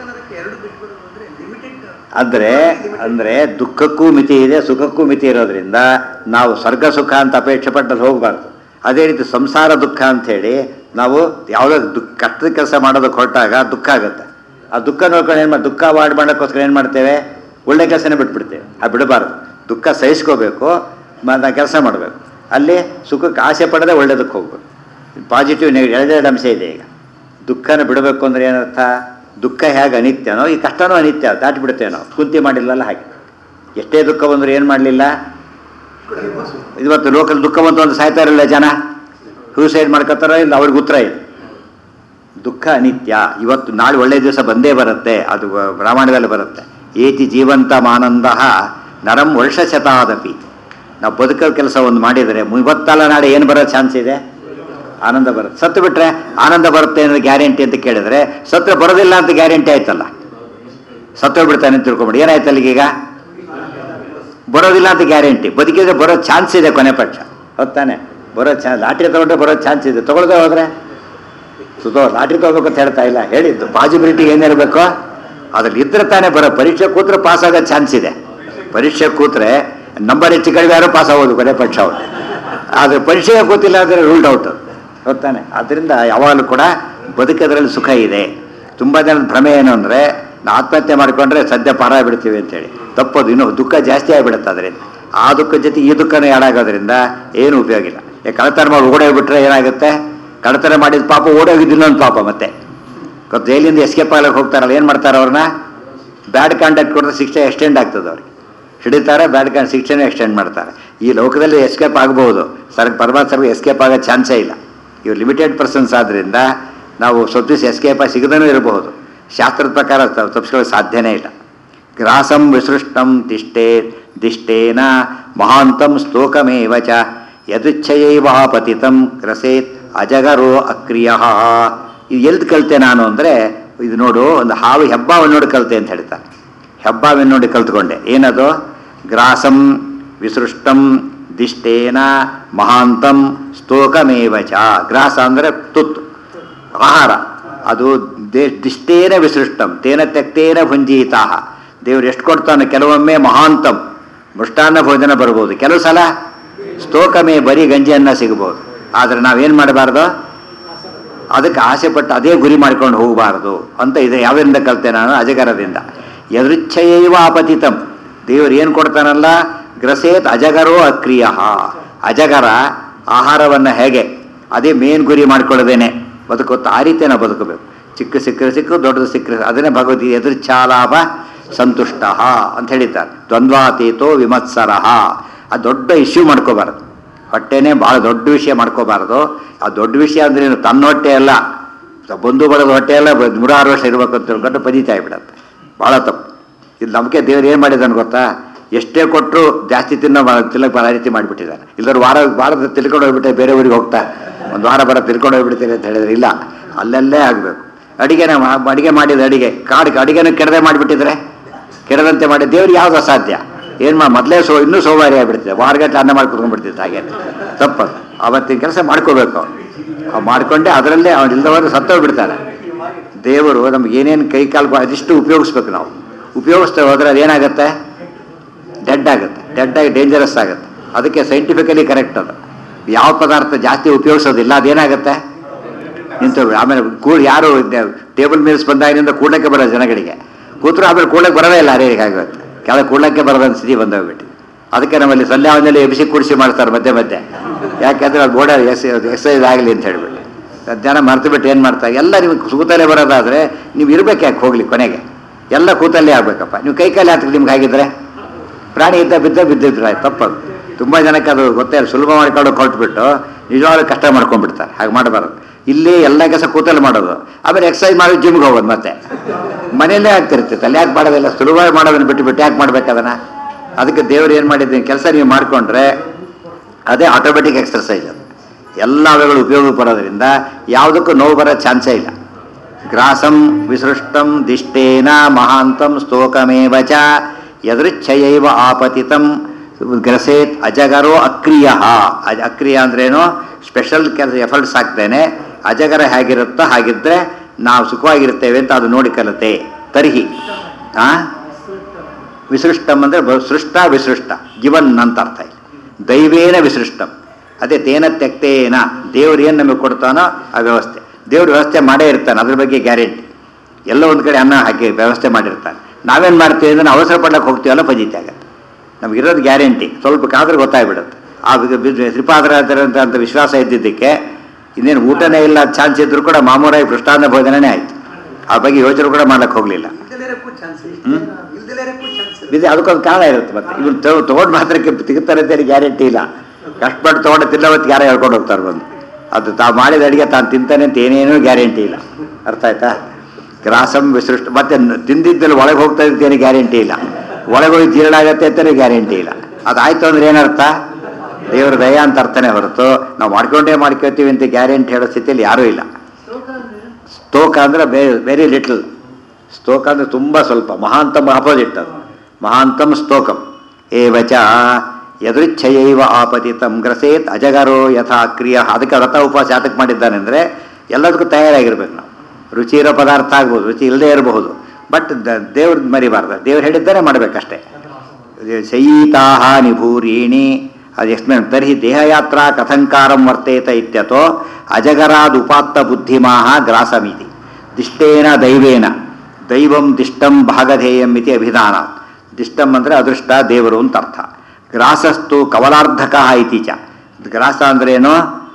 ಅಂದರೆ ಅಂದರೆ ದುಃಖಕ್ಕೂ ಮಿತಿ ಇದೆ ಸುಖಕ್ಕೂ ಮಿತಿ ಇರೋದ್ರಿಂದ ನಾವು ಸ್ವರ್ಗ ಸುಖ ಅಂತ ಅಪೇಕ್ಷೆ ಪಟ್ಟಲ್ಲಿ ಹೋಗಬಾರ್ದು ಅದೇ ರೀತಿ ಸಂಸಾರ ದುಃಖ ಅಂಥೇಳಿ ನಾವು ಯಾವುದೋ ದುಃಖ ಕಷ್ಟದ ಕೆಲಸ ಮಾಡೋದಕ್ಕೆ ಹೊರಟಾಗ ದುಃಖ ಆಗುತ್ತೆ ಆ ದುಃಖ ನೋಡ್ಕೊಂಡು ಏನು ಮಾಡಿ ದುಃಖ ಅವಾಯ್ಡ್ ಮಾಡೋಕ್ಕೋಸ್ಕರ ಏನು ಮಾಡ್ತೇವೆ ಒಳ್ಳೆ ಕೆಲಸನೇ ಬಿಟ್ಬಿಡ್ತೇವೆ ಆ ಬಿಡಬಾರ್ದು ದುಃಖ ಸಹಿಸ್ಕೋಬೇಕು ಮತ್ತು ಕೆಲಸ ಮಾಡಬೇಕು ಅಲ್ಲಿ ಸುಖಕ್ಕೆ ಆಸೆ ಪಡದೆ ಒಳ್ಳೇದಕ್ಕೆ ಹೋಗ್ಬೇಕು ಪಾಸಿಟಿವ್ ನೆಗೆಟಿವ್ ಎರಡೆರಡು ಅಂಶ ಇದೆ ಈಗ ದುಃಖನ ಬಿಡಬೇಕು ಅಂದ್ರೆ ಏನರ್ಥ ದುಃಖ ಹೇಗೆ ಅನಿತ್ಯನೋ ಈ ಕಷ್ಟನೂ ಅನಿತ್ಯ ದಾಟಿ ಬಿಡ್ತೇವೆ ನಾವು ಕುಂತಿ ಮಾಡಿಲ್ಲಲ್ಲ ಹಾಗೆ ಎಷ್ಟೇ ದುಃಖ ಬಂದರೂ ಏನು ಮಾಡಲಿಲ್ಲ ಇವತ್ತು ಲೋಕಲ್ ದುಃಖ ಬಂತು ಒಂದು ಸಾಯ್ತಾ ಇರಲಿಲ್ಲ ಜನ ಸೂಸೈಡ್ ಮಾಡ್ಕೋತಾರೋ ಇಲ್ಲ ಅವ್ರಿಗೆ ಉತ್ತರ ಇದೆ ದುಃಖ ಅನಿತ್ಯ ಇವತ್ತು ನಾಳೆ ಒಳ್ಳೆಯ ದಿವಸ ಬಂದೇ ಬರುತ್ತೆ ಅದು ರಾಮಾಯಣದಲ್ಲಿ ಬರುತ್ತೆ ಏತಿ ಜೀವಂತಮಾನಂದ ನರಂ ವರ್ಷಶತಾದಪಿ ನಾವು ಬದುಕೋ ಕೆಲಸ ಒಂದು ಮಾಡಿದರೆ ಇವತ್ತಲ್ಲ ನಾಳೆ ಏನು ಬರೋ ಚಾನ್ಸ್ ಇದೆ ಆನಂದ ಬರುತ್ತೆ ಸತ್ತು ಬಿಟ್ರೆ ಆನಂದ ಬರುತ್ತೆ ಅನ್ನೋದು ಗ್ಯಾರಂಟಿ ಅಂತ ಕೇಳಿದ್ರೆ ಸತ್ತು ಬರೋದಿಲ್ಲ ಅಂತ ಗ್ಯಾರಂಟಿ ಆಯ್ತಲ್ಲ ಸತ್ತು ಬಿಡ್ತಾನೆ ಅಂತ ತಿಳ್ಕೊಂಬಿಡಿ ಏನಾಯ್ತು ಅಲ್ಲಿಗೀಗ ಬರೋದಿಲ್ಲ ಅಂತ ಗ್ಯಾರಂಟಿ ಬದುಕಿದ್ರೆ ಬರೋ ಚಾನ್ಸ್ ಇದೆ ಕೊನೆ ಪಕ್ಷ ಹೊತ್ತಾನೆ ಬರೋ ಚಾ ಲಾಟ್ರಿ ತಗೊಂಡ್ರೆ ಬರೋ ಚಾನ್ಸ್ ಇದೆ ತಗೊಳ್ದೆ ಹೋದ್ರೆ ಸುಧೋ ಲಾಟ್ರಿ ತಗೋಬೇಕು ಅಂತ ಹೇಳ್ತಾ ಇಲ್ಲ ಹೇಳಿದ್ದು ಪಾಸಿಬಿಲಿಟಿ ಏನಿರಬೇಕು ಅದ್ರಲ್ಲಿ ಇದ್ರೆ ತಾನೇ ಬರೋ ಪರೀಕ್ಷೆ ಕೂತ್ರೆ ಪಾಸ್ ಆಗೋ ಚಾನ್ಸ್ ಇದೆ ಪರೀಕ್ಷೆ ಕೂತ್ರೆ ನಂಬರ್ ಹೆಚ್ಚು ಕಡಿಮೆ ಯಾರು ಪಾಸ್ ಆಗೋದು ಕೊನೆ ಪಕ್ಷ ಅವರು ಆದರೆ ಪರೀಕ್ಷೆಗೆ ಕೂತಿಲ್ಲ ಅಂದರೆ ರೂಲ್ಡ್ ಔಟ್ ಗೊತ್ತಾನೆ ಆದ್ದರಿಂದ ಯಾವಾಗಲೂ ಕೂಡ ಬದುಕೋದ್ರಲ್ಲಿ ಸುಖ ಇದೆ ತುಂಬ ಜನದ ಭ್ರಮೆ ಏನು ಅಂದರೆ ನಾವು ಆತ್ಮಹತ್ಯೆ ಮಾಡಿಕೊಂಡ್ರೆ ಸದ್ಯ ಪಾರ ಬಿಡ್ತೀವಿ ಅಂತೇಳಿ ತಪ್ಪದು ಇನ್ನೂ ದುಃಖ ಜಾಸ್ತಿ ಆಗಿಬಿಡುತ್ತೆ ಅದರಿಂದ ಆ ದುಃಖದ ಜೊತೆ ಈ ದುಃಖನೂ ಯಾಡಾಗೋದ್ರಿಂದ ಏನು ಉಪಯೋಗ ಇಲ್ಲ ಯಾಕೆ ಕಳತನ ಮಾಡಿ ಓಡೋಗ್ಬಿಟ್ರೆ ಏನಾಗುತ್ತೆ ಕಳತನ ಮಾಡಿದ ಪಾಪ ಓಡೋಗಿದ್ದು ಇನ್ನೊಂದು ಪಾಪ ಮತ್ತೆ ಗೊತ್ತು ಜೈಲಿಂದ ಎಸ್ಕೇಪ್ ಆಗ್ಲಿಕ್ಕೆ ಹೋಗ್ತಾರಲ್ಲ ಏನು ಮಾಡ್ತಾರೆ ಅವ್ರನ್ನ ಬ್ಯಾಡ್ ಕಾಂಟ್ಯಾಕ್ಟ್ ಕೊಟ್ಟರೆ ಶಿಕ್ಷೆ ಎಕ್ಸ್ಟೆಂಡ್ ಆಗ್ತದೆ ಅವ್ರಿಗೆ ಹಿಡಿತಾರೆ ಬ್ಯಾಡ್ ಕಾನ್ ಶಿಕ್ಷೆನೂ ಎಕ್ಸ್ಟೆಂಡ್ ಮಾಡ್ತಾರೆ ಈ ಲೋಕದಲ್ಲಿ ಎಸ್ಕೇಪ್ ಆಗಬಹುದು ಸರ್ ಪರಮಾತ್ಮ ಎಸ್ಕೇಪ್ ಆಗೋ ಚಾನ್ಸೇ ಇಲ್ಲ ಇವು ಲಿಮಿಟೆಡ್ ಪರ್ಸನ್ಸ್ ಆದ್ದರಿಂದ ನಾವು ಸ್ವಲ್ಪ ಎಸ್ಕೇಪ್ ಸಿಗದನೂ ಇರಬಹುದು ಶಾಸ್ತ್ರದ ಪ್ರಕಾರ ತ- ತಪ್ಪಿಸ್ಕೊಳ್ಳೋಕೆ ಸಾಧ್ಯನೇ ಇಲ್ಲ ಗ್ರಾಸಂ ವಿಸೃಷ್ಟಂ ತಿಷ್ಟೇ ದಿಷ್ಟೇನ ಮಹಾಂತಂ ಸ್ತೋಕಮೇವ ಚ ಯದುಚ್ಛಯೈವಾಪತಿತಂ ಗ್ರಸೇತ್ ಅಜಗರೋ ಅಕ್ರಿಯ ಇದು ಎಲ್ದು ಕಲಿತೆ ನಾನು ಅಂದರೆ ಇದು ನೋಡು ಒಂದು ಹಾವು ಹೆಬ್ಬಾವನ್ನು ನೋಡಿ ಕಲಿತೆ ಅಂತ ಹೇಳ್ತಾರೆ ಹೆಬ್ಬಾವನ್ನು ನೋಡಿ ಕಲ್ತ್ಕೊಂಡೆ ಏನದು ಗ್ರಾಸಂ ವಿಸೃಷ್ಟಂ ದಿಷ್ಟೇನ ಮಹಾಂತಂ ಸ್ತೋಕಮೇವ ಚ ಗ್ರಾಸ ಅಂದರೆ ತುತ್ತು ಆಹಾರ ಅದು ದೇ ದಿಷ್ಟೇನ ವಿಸೃಷ್ಟಂ ತೇನ ತೆಕ್ತೇನ ಭುಂಜೀತಾ ದೇವ್ರು ಎಷ್ಟು ಕೊಡ್ತಾನೆ ಕೆಲವೊಮ್ಮೆ ಮಹಾಂತಂ ಮೃಷ್ಟಾನ್ನ ಭೋಜನ ಬರ್ಬೋದು ಕೆಲವು ಸಲ ಸ್ತೋಕಮೇ ಬರೀ ಗಂಜಿಯನ್ನ ಸಿಗ್ಬೋದು ಆದರೆ ನಾವೇನು ಮಾಡಬಾರ್ದು ಅದಕ್ಕೆ ಆಸೆ ಪಟ್ಟು ಅದೇ ಗುರಿ ಮಾಡ್ಕೊಂಡು ಹೋಗಬಾರ್ದು ಅಂತ ಇದೆ ಯಾವ್ದರಿಂದ ಕಲಿತೆ ನಾನು ಅಜಗರದಿಂದ ಯದೃಚ್ಛಯೈವ ಆಪತಿತಂ ದೇವರು ಏನು ಕೊಡ್ತಾನಲ್ಲ ಗ್ರಸೇತ್ ಅಜಗರೋ ಅಕ್ರಿಯ ಅಜಗರ ಆಹಾರವನ್ನು ಹೇಗೆ ಅದೇ ಮೇನ್ ಗುರಿ ಮಾಡ್ಕೊಳ್ಳೋದೇನೆ ಬದುಕುತ್ತ ಆ ರೀತಿ ನಾವು ಬದುಕಬೇಕು ಚಿಕ್ಕ ಸಿಕ್ಕರೆ ಸಿಕ್ಕು ದೊಡ್ಡದು ಸಿಕ್ಕರೆ ಅದನ್ನೇ ಭಗವತಿ ಎದುರ್ಚಾಲಾಭ ಸಂತುಷ್ಟ ಅಂತ ಹೇಳಿದ್ದಾರೆ ದ್ವಂದ್ವಾತೀತೋ ವಿಮತ್ಸರ ಆ ದೊಡ್ಡ ಇಶ್ಯೂ ಮಾಡ್ಕೋಬಾರದು ಹೊಟ್ಟೆನೇ ಭಾಳ ದೊಡ್ಡ ವಿಷಯ ಮಾಡ್ಕೋಬಾರದು ಆ ದೊಡ್ಡ ವಿಷಯ ಅಂದ್ರೆ ಏನು ತನ್ನ ಹೊಟ್ಟೆ ಅಲ್ಲ ಬಂಧು ಬಳದ ಹೊಟ್ಟೆ ಎಲ್ಲ ಬ- ನೂರಾರು ವರ್ಷ ಇರ್ಬೇಕು ಅಂತ ತಿಳ್ಕೊಂಡು ಬದೀತಾ ಬಿಡತ್ತೆ ಭಾಳ ತಪ್ಪು ಇದು ನಮಗೆ ದೇವ್ರು ಏನು ಮಾಡಿದಾನೆ ಗೊತ್ತಾ ಎಷ್ಟೇ ಕೊಟ್ಟರು ಜಾಸ್ತಿ ತಿನ್ನೋ ತಿನ್ನಕ್ಕೆ ಆ ರೀತಿ ಮಾಡಿಬಿಟ್ಟಿದ್ದಾನೆ ಇಲ್ಲದ್ರೆ ವಾರ ವಾರದ ತಿಳ್ಕೊಂಡು ಹೋಗ್ಬಿಟ್ಟೆ ಬೇರೆ ಊರಿಗೆ ಹೋಗ್ತಾ ಒಂದು ವಾರ ಬರ ತಿಳ್ಕೊಂಡು ಹೋಗ್ಬಿಡ್ತೀನಿ ಅಂತ ಹೇಳಿದ್ರೆ ಇಲ್ಲ ಅಲ್ಲಲ್ಲೇ ಆಗಬೇಕು ಅಡಿಗೆನ ಮಾ- ಅಡಿಗೆ ಮಾಡಿದ ಅಡಿಗೆ ಕಾಡು ಅಡಿಗೆನ ಕೆಡದೆ ಮಾಡಿಬಿಟ್ಟಿದ್ರೆ ಕೆಡದಂತೆ ಮಾಡಿ ದೇವ್ರಿಗೆ ಯಾವ್ದು ಅಸಾಧ್ಯ ಏನು ಮಾ ಮೊದಲೇ ಸೋ ಇನ್ನೂ ಸೋಮಾರಿ ಆಗಿಬಿಡ್ತಿದೆ ವಾರಗಟ್ಟಲೆ ಅನ್ನ ಮಾಡಿ ಕುತ್ಕೊಂಡ್ಬಿಡ್ತಿದ್ದೆ ಹಾಗೆ ತಪ್ಪದು ಅವತ್ತಿನ ಕೆಲಸ ಮಾಡ್ಕೋಬೇಕು ಅವ್ನು ಅವ್ ಮಾಡ್ಕೊಂಡೆ ಅದರಲ್ಲೇ ಅವ್ನು ಇಲ್ದವರು ಸತ್ತೋಗ್ಬಿಡ್ತಾನೆ ದೇವರು ನಮ್ಗೆ ಏನೇನು ಕೈ ಕಾಲು ಅದಿಷ್ಟು ಉಪಯೋಗಿಸ್ಬೇಕು ನಾವು ಉಪಯೋಗಿಸ್ತಾ ಹೋದ್ರೆ ಅದೇನಾಗುತ್ತೆ ಡೆಡ್ ಆಗುತ್ತೆ ಡೆಡ್ ಆಗಿ ಡೇಂಜರಸ್ ಆಗುತ್ತೆ ಅದಕ್ಕೆ ಸೈಂಟಿಫಿಕಲಿ ಕರೆಕ್ಟ್ ಅದು ಯಾವ ಪದಾರ್ಥ ಜಾಸ್ತಿ ಉಪಯೋಗಿಸೋದಿಲ್ಲ ಅದೇನಾಗುತ್ತೆ ನಿಂತು ಆಮೇಲೆ ಕೂಡ ಯಾರು ಟೇಬಲ್ ಮೀಲ್ಸ್ ಬಂದಾಗಿನಿಂದ ಕೂಡಕ್ಕೆ ಬರೋ ಜನಗಳಿಗೆ ಕೂತ್ರು ಆಮೇಲೆ ಕೂಡಕ್ಕೆ ಬರೋದೇ ಇಲ್ಲ ಹರಿಯರಿಗೆ ಆಗುತ್ತೆ ಕೆಳಗೆ ಕೂಡಕ್ಕೆ ಬರೋದಂತ ಸ್ಥಿತಿ ಬಂದೋಗ್ಬಿಟ್ಟು ಅದಕ್ಕೆ ನಮ್ಮಲ್ಲಿ ಸಂಧ್ಯಾವನಲ್ಲಿ ಎಬಿಸಿ ಕೂಡಿಸಿ ಮಾಡ್ತಾರೆ ಮಧ್ಯೆ ಮಧ್ಯೆ ಯಾಕೆಂದ್ರೆ ಅದು ಬೋರ್ಡ ಎಕ್ಸಸೈಸ್ ಆಗಲಿ ಅಂತ ಹೇಳ್ಬಿಟ್ಟು ಜನ ಮರ್ತು ಬಿಟ್ಟು ಏನು ಮಾಡ್ತಾರೆ ಎಲ್ಲ ನಿಮಗೆ ಕೂತಲ್ಲೇ ಬರೋದಾದರೆ ನೀವು ಇರ್ಬೇಕು ಯಾಕೆ ಹೋಗ್ಲಿ ಕೊನೆಗೆ ಎಲ್ಲ ಕೂತಲ್ಲೇ ಆಗ್ಬೇಕಪ್ಪ ನೀವು ಕೈ ಕಾಲು ಹಾಕಿ ನಿಮ್ಗೆ ಆಗಿದ್ರೆ ಪ್ರಾಣಿ ಇದ್ದ ಬಿದ್ದ ಬಿದ್ದಿದ್ರೆ ಆಯ್ತು ತಪ್ಪದು ತುಂಬ ಜನಕ್ಕೆ ಅದು ಗೊತ್ತೇ ಇಲ್ಲ ಸುಲಭ ಮಾಡ್ಕೊಂಡು ಕೊಟ್ಬಿಟ್ಟು ನಿಜವಾಗ್ಲೂ ಕಷ್ಟ ಮಾಡ್ಕೊಂಡ್ಬಿಡ್ತಾರೆ ಹಾಗೆ ಮಾಡಬಾರ್ದು ಇಲ್ಲಿ ಎಲ್ಲ ಕೆಲಸ ಕೂತಲ್ಲಿ ಮಾಡೋದು ಆಮೇಲೆ ಎಕ್ಸಸೈಸ್ ಮಾಡಿ ಜಿಮ್ಗೆ ಹೋಗೋದು ಮತ್ತೆ ಮನೆಯಲ್ಲೇ ಆಗ್ತಿರ್ತೈತೆ ಅಲ್ಲಿ ಯಾಕೆ ಮಾಡೋದಿಲ್ಲ ಸುಲಭವಾಗಿ ಮಾಡೋದನ್ನ ಬಿಟ್ಟು ಬಿಟ್ಟು ಯಾಕೆ ಮಾಡ್ಬೇಕು ಅದನ್ನ ಅದಕ್ಕೆ ದೇವ್ರು ಏನು ಮಾಡಿದ್ದೀನಿ ಕೆಲಸ ನೀವು ಮಾಡಿಕೊಂಡ್ರೆ ಅದೇ ಆಟೋಮೆಟಿಕ್ ಎಕ್ಸರ್ಸೈಸ್ ಅದು ಎಲ್ಲ ಅವುಗಳು ಉಪಯೋಗಕ್ಕೆ ಬರೋದ್ರಿಂದ ಯಾವುದಕ್ಕೂ ನೋವು ಬರೋ ಚಾನ್ಸೇ ಇಲ್ಲ ಗ್ರಾಸಂ ವಿಸೃಷ್ಟಂ ದಿಷ್ಟೇನ ಮಹಾಂತಂ ಸ್ತೋಕಮೇವ ಚ ಯದೃಚ್ಛಯೈವ ಆಪತಿತಂ ಗ್ರಸೇತ್ ಅಜಗರೋ ಅಕ್ರಿಯ ಅಜ ಅಕ್ರಿಯ ಅಂದ್ರೇನು ಸ್ಪೆಷಲ್ ಕೆಲಸ ಎಫರ್ಟ್ಸ್ ಹಾಕ್ತೇನೆ ಅಜಗರ ಹೇಗಿರುತ್ತೋ ಹಾಗಿದ್ರೆ ನಾವು ಸುಖವಾಗಿರ್ತೇವೆ ಅಂತ ಅದು ನೋಡಿ ಕಲತೆ ತರ್ಹಿ ಆ ವಿಸೃಷ್ಟಂ ಅಂದರೆ ಬ- ಸೃಷ್ಟ ವಿಸೃಷ್ಟ ಗಿವನ್ ಅಂತ ಅರ್ಥ ಇಲ್ಲಿ ದೈವೇನ ವಿಸೃಷ್ಟಂ ಅದೇ ತೇನ ತೆಕ್ತೇನ ದೇವ್ರು ಏನು ನಮಗೆ ಕೊಡ್ತಾನೋ ಆ ವ್ಯವಸ್ಥೆ ದೇವ್ರ ವ್ಯವಸ್ಥೆ ಮಾಡೇ ಇರ್ತಾನೆ ಅದ್ರ ಬಗ್ಗೆ ಗ್ಯಾರಂಟಿ ಎಲ್ಲ ಒಂದು ಕಡೆ ಅನ್ನ ಹಾಕಿ ವ್ಯವಸ್ಥೆ ಮಾಡಿರ್ತಾನೆ ನಾವೇನು ಮಾಡ್ತೀವಿ ಅಂದ್ರೆ ನಾವು ಅವಸರ ಪಡ್ಲಕ್ಕೆ ಹೋಗ್ತೀವಲ್ಲ ಫಜೀತಿ ಆಗತ್ತೆ ನಮಗಿರೋದು ಗ್ಯಾರಂಟಿ ಸ್ವಲ್ಪ ಕಾದ್ರೆ ಗೊತ್ತಾಗ್ಬಿಡುತ್ತೆ ಆ ಶ್ರೀಪಾದರ ಅಂತ ವಿಶ್ವಾಸ ಇದ್ದಿದ್ದಕ್ಕೆ ಇನ್ನೇನು ಊಟನೇ ಇಲ್ಲ ಚಾನ್ಸ್ ಇದ್ರೂ ಕೂಡ ಮಾಮೂಲಾಗಿ ಪೃಷ್ಟಾನ್ನ ಭೋಜನನೇ ಆಯ್ತು ಆ ಬಗ್ಗೆ ಯೋಚನೆ ಕೂಡ ಮಾಡಕ್ಕೆ ಹೋಗಲಿಲ್ಲ ಇಲ್ದಲೇರಕ್ಕೂ ಚಾನ್ಸ್ ಹ್ಮ್? ಇಲ್ದಲೇರಕ್ಕೂ ಚಾನ್ಸ್ ಬಿಸಿ ಅದಕ್ಕೊಂದು ಕಾರಣ ಇರುತ್ತೆ ಮತ್ತೆ ಇವ್ರು ತೊಗೊಂಡು ಮಾತ್ರಕ್ಕೆ ತೆಗಿತಾರೆ ಅಂತ ಗ್ಯಾರಂಟಿ ಇಲ್ಲ ಕಷ್ಟಪಟ್ಟು ತೊಗೊಂಡು ತಿನ್ನೋವತ್ತು ಯಾರೋ ಹೇಳ್ಕೊಂಡು ಹೋಗ್ತಾರೆ ಬಂದು ಅದು ತಾವು ಮಾಡಿದ ಅಡಿಗೆ ತಾನು ತಿಂತಾನೆ ಅಂತ ಏನೇನೂ ಗ್ಯಾರಂಟಿ ಇಲ್ಲ ಅರ್ಥ ಆಯ್ತಾ ಗ್ರಾಸಂ ವಿಸೃಷ್ಟ ಮತ್ತೆ ನ- ತಿಂದಿದ್ದಲ್ಲಿ ಒಳಗೆ ಹೋಗ್ತಾ ಇದ್ದೇನೆ ಗ್ಯಾರಂಟಿ ಇಲ್ಲ ಒಳಗೆ ಹೋಗಿ ಜೀರ್ಣ ಆಗತ್ತೆ ಅಂತಾನೆ ಗ್ಯಾರಂಟಿ ಇಲ್ಲ ಅದಾಯ್ತು ಅಂದ್ರೆ ಏನರ್ಥ ದೇವ್ರ ದಯ ಅಂತ ಅರ್ಥನೇ ಹೊರತು ನಾವು ಮಾಡ್ಕೊಂಡೇ ಮಾಡ್ಕೊತೀವಿ ಅಂತ ಗ್ಯಾರಂಟಿ ಹೇಳೋ ಸ್ಥಿತಿಯಲ್ಲಿ ಯಾರೂ ಇಲ್ಲ ಸ್ತೋಕ ಅಂದ್ರೆ ವೆರಿ ಲಿಟಲ್ ಸ್ತೋಕ ಅಂದ್ರೆ ತುಂಬ ಸ್ವಲ್ಪ ಮಹಾಂತಮ್ ಅಪೋಸಿಟ್ ಅದು ಮಹಾಂತಮ್ ಸ್ತೋಕಂ ಏವಚ ಯದೃಚ್ಛಯೈವ ಆಪತಿತಂ ಗ್ರಸೇತ್ ಅಜಗರೋ ಯಥಾ ಕ್ರಿಯ ಅದಕ್ಕೆ ವ್ರತ ಉಪವಾಸ ಯಾತಕ್ಕೆ ಮಾಡಿದ್ದಾನೆ ಅಂದರೆ ಎಲ್ಲದಕ್ಕೂ ತಯಾರಾಗಿರ್ಬೇಕು ನಾವು ರುಚಿ ಇರೋ ಪದಾರ್ಥ ಆಗ್ಬೋದು ರುಚಿ ಇಲ್ಲದೆ ಇರಬಹುದು ಬಟ್ ದೇವ್ರ ಮರಿಬಾರ್ದು ದೇವ್ರು ಹೇಳಿದ್ದಾನೆ ಮಾಡಬೇಕಷ್ಟೇ ಶಯೀತಾಹಾನಿ ಭೂರೀಣಿ ಅದು ಎಕ್ಸ್ಪ್ಲೇನ್ ತರ್ಹಿ ದೇಹಯಾತ್ರಾ ಕಥಂಕಾರಂ ವರ್ತೇತ ಇತ್ಯತೋ ಅಜಗರಾದ್ ಉಪಾತ್ತ ಬುದ್ಧಿಮಾಹ ಗ್ರಾಸಮಿತಿ ದಿಷ್ಟೇನ ದೈವೇನ ದೈವಂ ದಿಷ್ಟಂ ಭಾಗಧೇಯಂ ಇತಿ ಅಭಿಧಾನ ದಿಷ್ಟಂ ಅಂದರೆ ಅದೃಷ್ಟ ದೇವರು ಅಂತ ಅರ್ಥ ಗ್ರಾಸಸ್ತು ಕವಲಾರ್ಧಕ ಇತಿ ಚ ಗ್ರಾಸ ಅಂದ್ರೇನು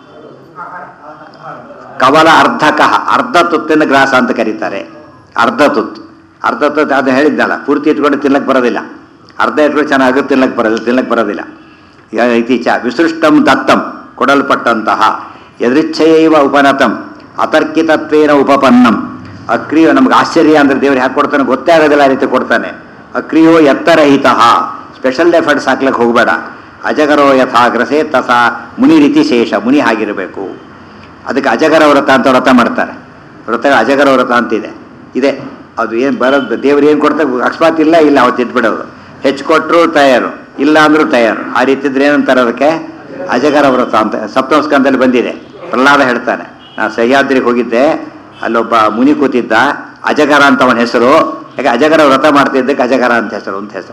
ಕವಲ ಅರ್ಧಕ ಅರ್ಧ ತುತ್ತಿನ ಗ್ರಾಸ ಅಂತ ಕರೀತಾರೆ ಅರ್ಧ ತುತ್ತು ಅರ್ಧ ತುತ್ತು ಅದು ಹೇಳಿದ್ದಲ್ಲ ಪೂರ್ತಿ ಇಟ್ಕೊಂಡು ತಿನ್ನಕ್ಕೆ ಬರೋದಿಲ್ಲ ಅರ್ಧ ಇಟ್ಕೊಂಡು ಚೆನ್ನಾಗಿ ತಿನ್ನಕ್ಕೆ ಬರೋದಿಲ್ಲ ತಿನ್ನಕ್ಕೆ ಬರೋದಿಲ್ಲ ಯ- ಇತೀಚ ವಿಸೃಷ್ಟಂ ದತ್ತಂ ಕೊಡಲ್ಪಟ್ಟಂತಹ ಯದೃಚ್ಛಯೈವ ಉಪನತಂ ಅತರ್ಕಿತತ್ವೇನ ಉಪಪನ್ನಂ ಅಕ್ರಿಯೋ ನಮ್ಗೆ ಆಶ್ಚರ್ಯ ಅಂದ್ರೆ ದೇವ್ರು ಯಾಕೆ ಕೊಡ್ತಾನೆ ಗೊತ್ತೇ ಆಗೋದಿಲ್ಲ ಆ ರೀತಿ ಕೊಡ್ತಾನೆ ಅಕ್ರಿಯೋ ಎತ್ತರಹಿತ ಸ್ಪೆಷಲ್ ಎಫರ್ಟ್ಸ್ ಹಾಕ್ಲಿಕ್ಕೆ ಹೋಗಬೇಡ ಅಜಗರೋ ಯಥಾ ಗ್ರಸೇ ತಥಾ ಮುನಿ ರೀತಿ ಶೇಷ ಮುನಿ ಆಗಿರಬೇಕು ಅದಕ್ಕೆ ಅಜಗರ ವ್ರತ ಅಂತ ವ್ರತ ಮಾಡ್ತಾರೆ ವ್ರತ ಅಜಗರ ವ್ರತ ಅಂತಿದೆ ಇದೆ ಅದು ಏನು ಬರೋದು ದೇವ್ರು ಏನು ಕೊಡ್ತಾರೆ ಅಕಸ್ಮಾತ್ ಇಲ್ಲ ಇಲ್ಲ ಅವತ್ತು ಇಟ್ಬಿಡೋದು ಹೆಚ್ಚು ಕೊಟ್ಟರು ತಯಾರು ಇಲ್ಲ ಅಂದ್ರೂ ತಯಾರು ಆ ರೀತಿ ಇದ್ರೆ ಏನಂತಾರೆ ಅದಕ್ಕೆ ಅಜಗರ ವ್ರತ ಅಂತ ಸಪ್ತಮಸ್ಕಂದಲ್ಲಿ ಬಂದಿದೆ ಪ್ರಹ್ಲಾದ ಹೇಳ್ತಾನೆ ನಾನು ಸಹ್ಯಾದ್ರಿಗೆ ಹೋಗಿದ್ದೆ ಅಲ್ಲೊಬ್ಬ ಮುನಿ ಕೂತಿದ್ದ ಅಜಗರ ಅಂತ ಅವನ ಹೆಸರು ಯಾಕೆ ಅಜಗರ ವ್ರತ ಮಾಡ್ತಿದ್ದಕ್ಕೆ ಅಜಗರ ಅಂತ ಹೆಸರು ಅಂತ ಹೆಸರು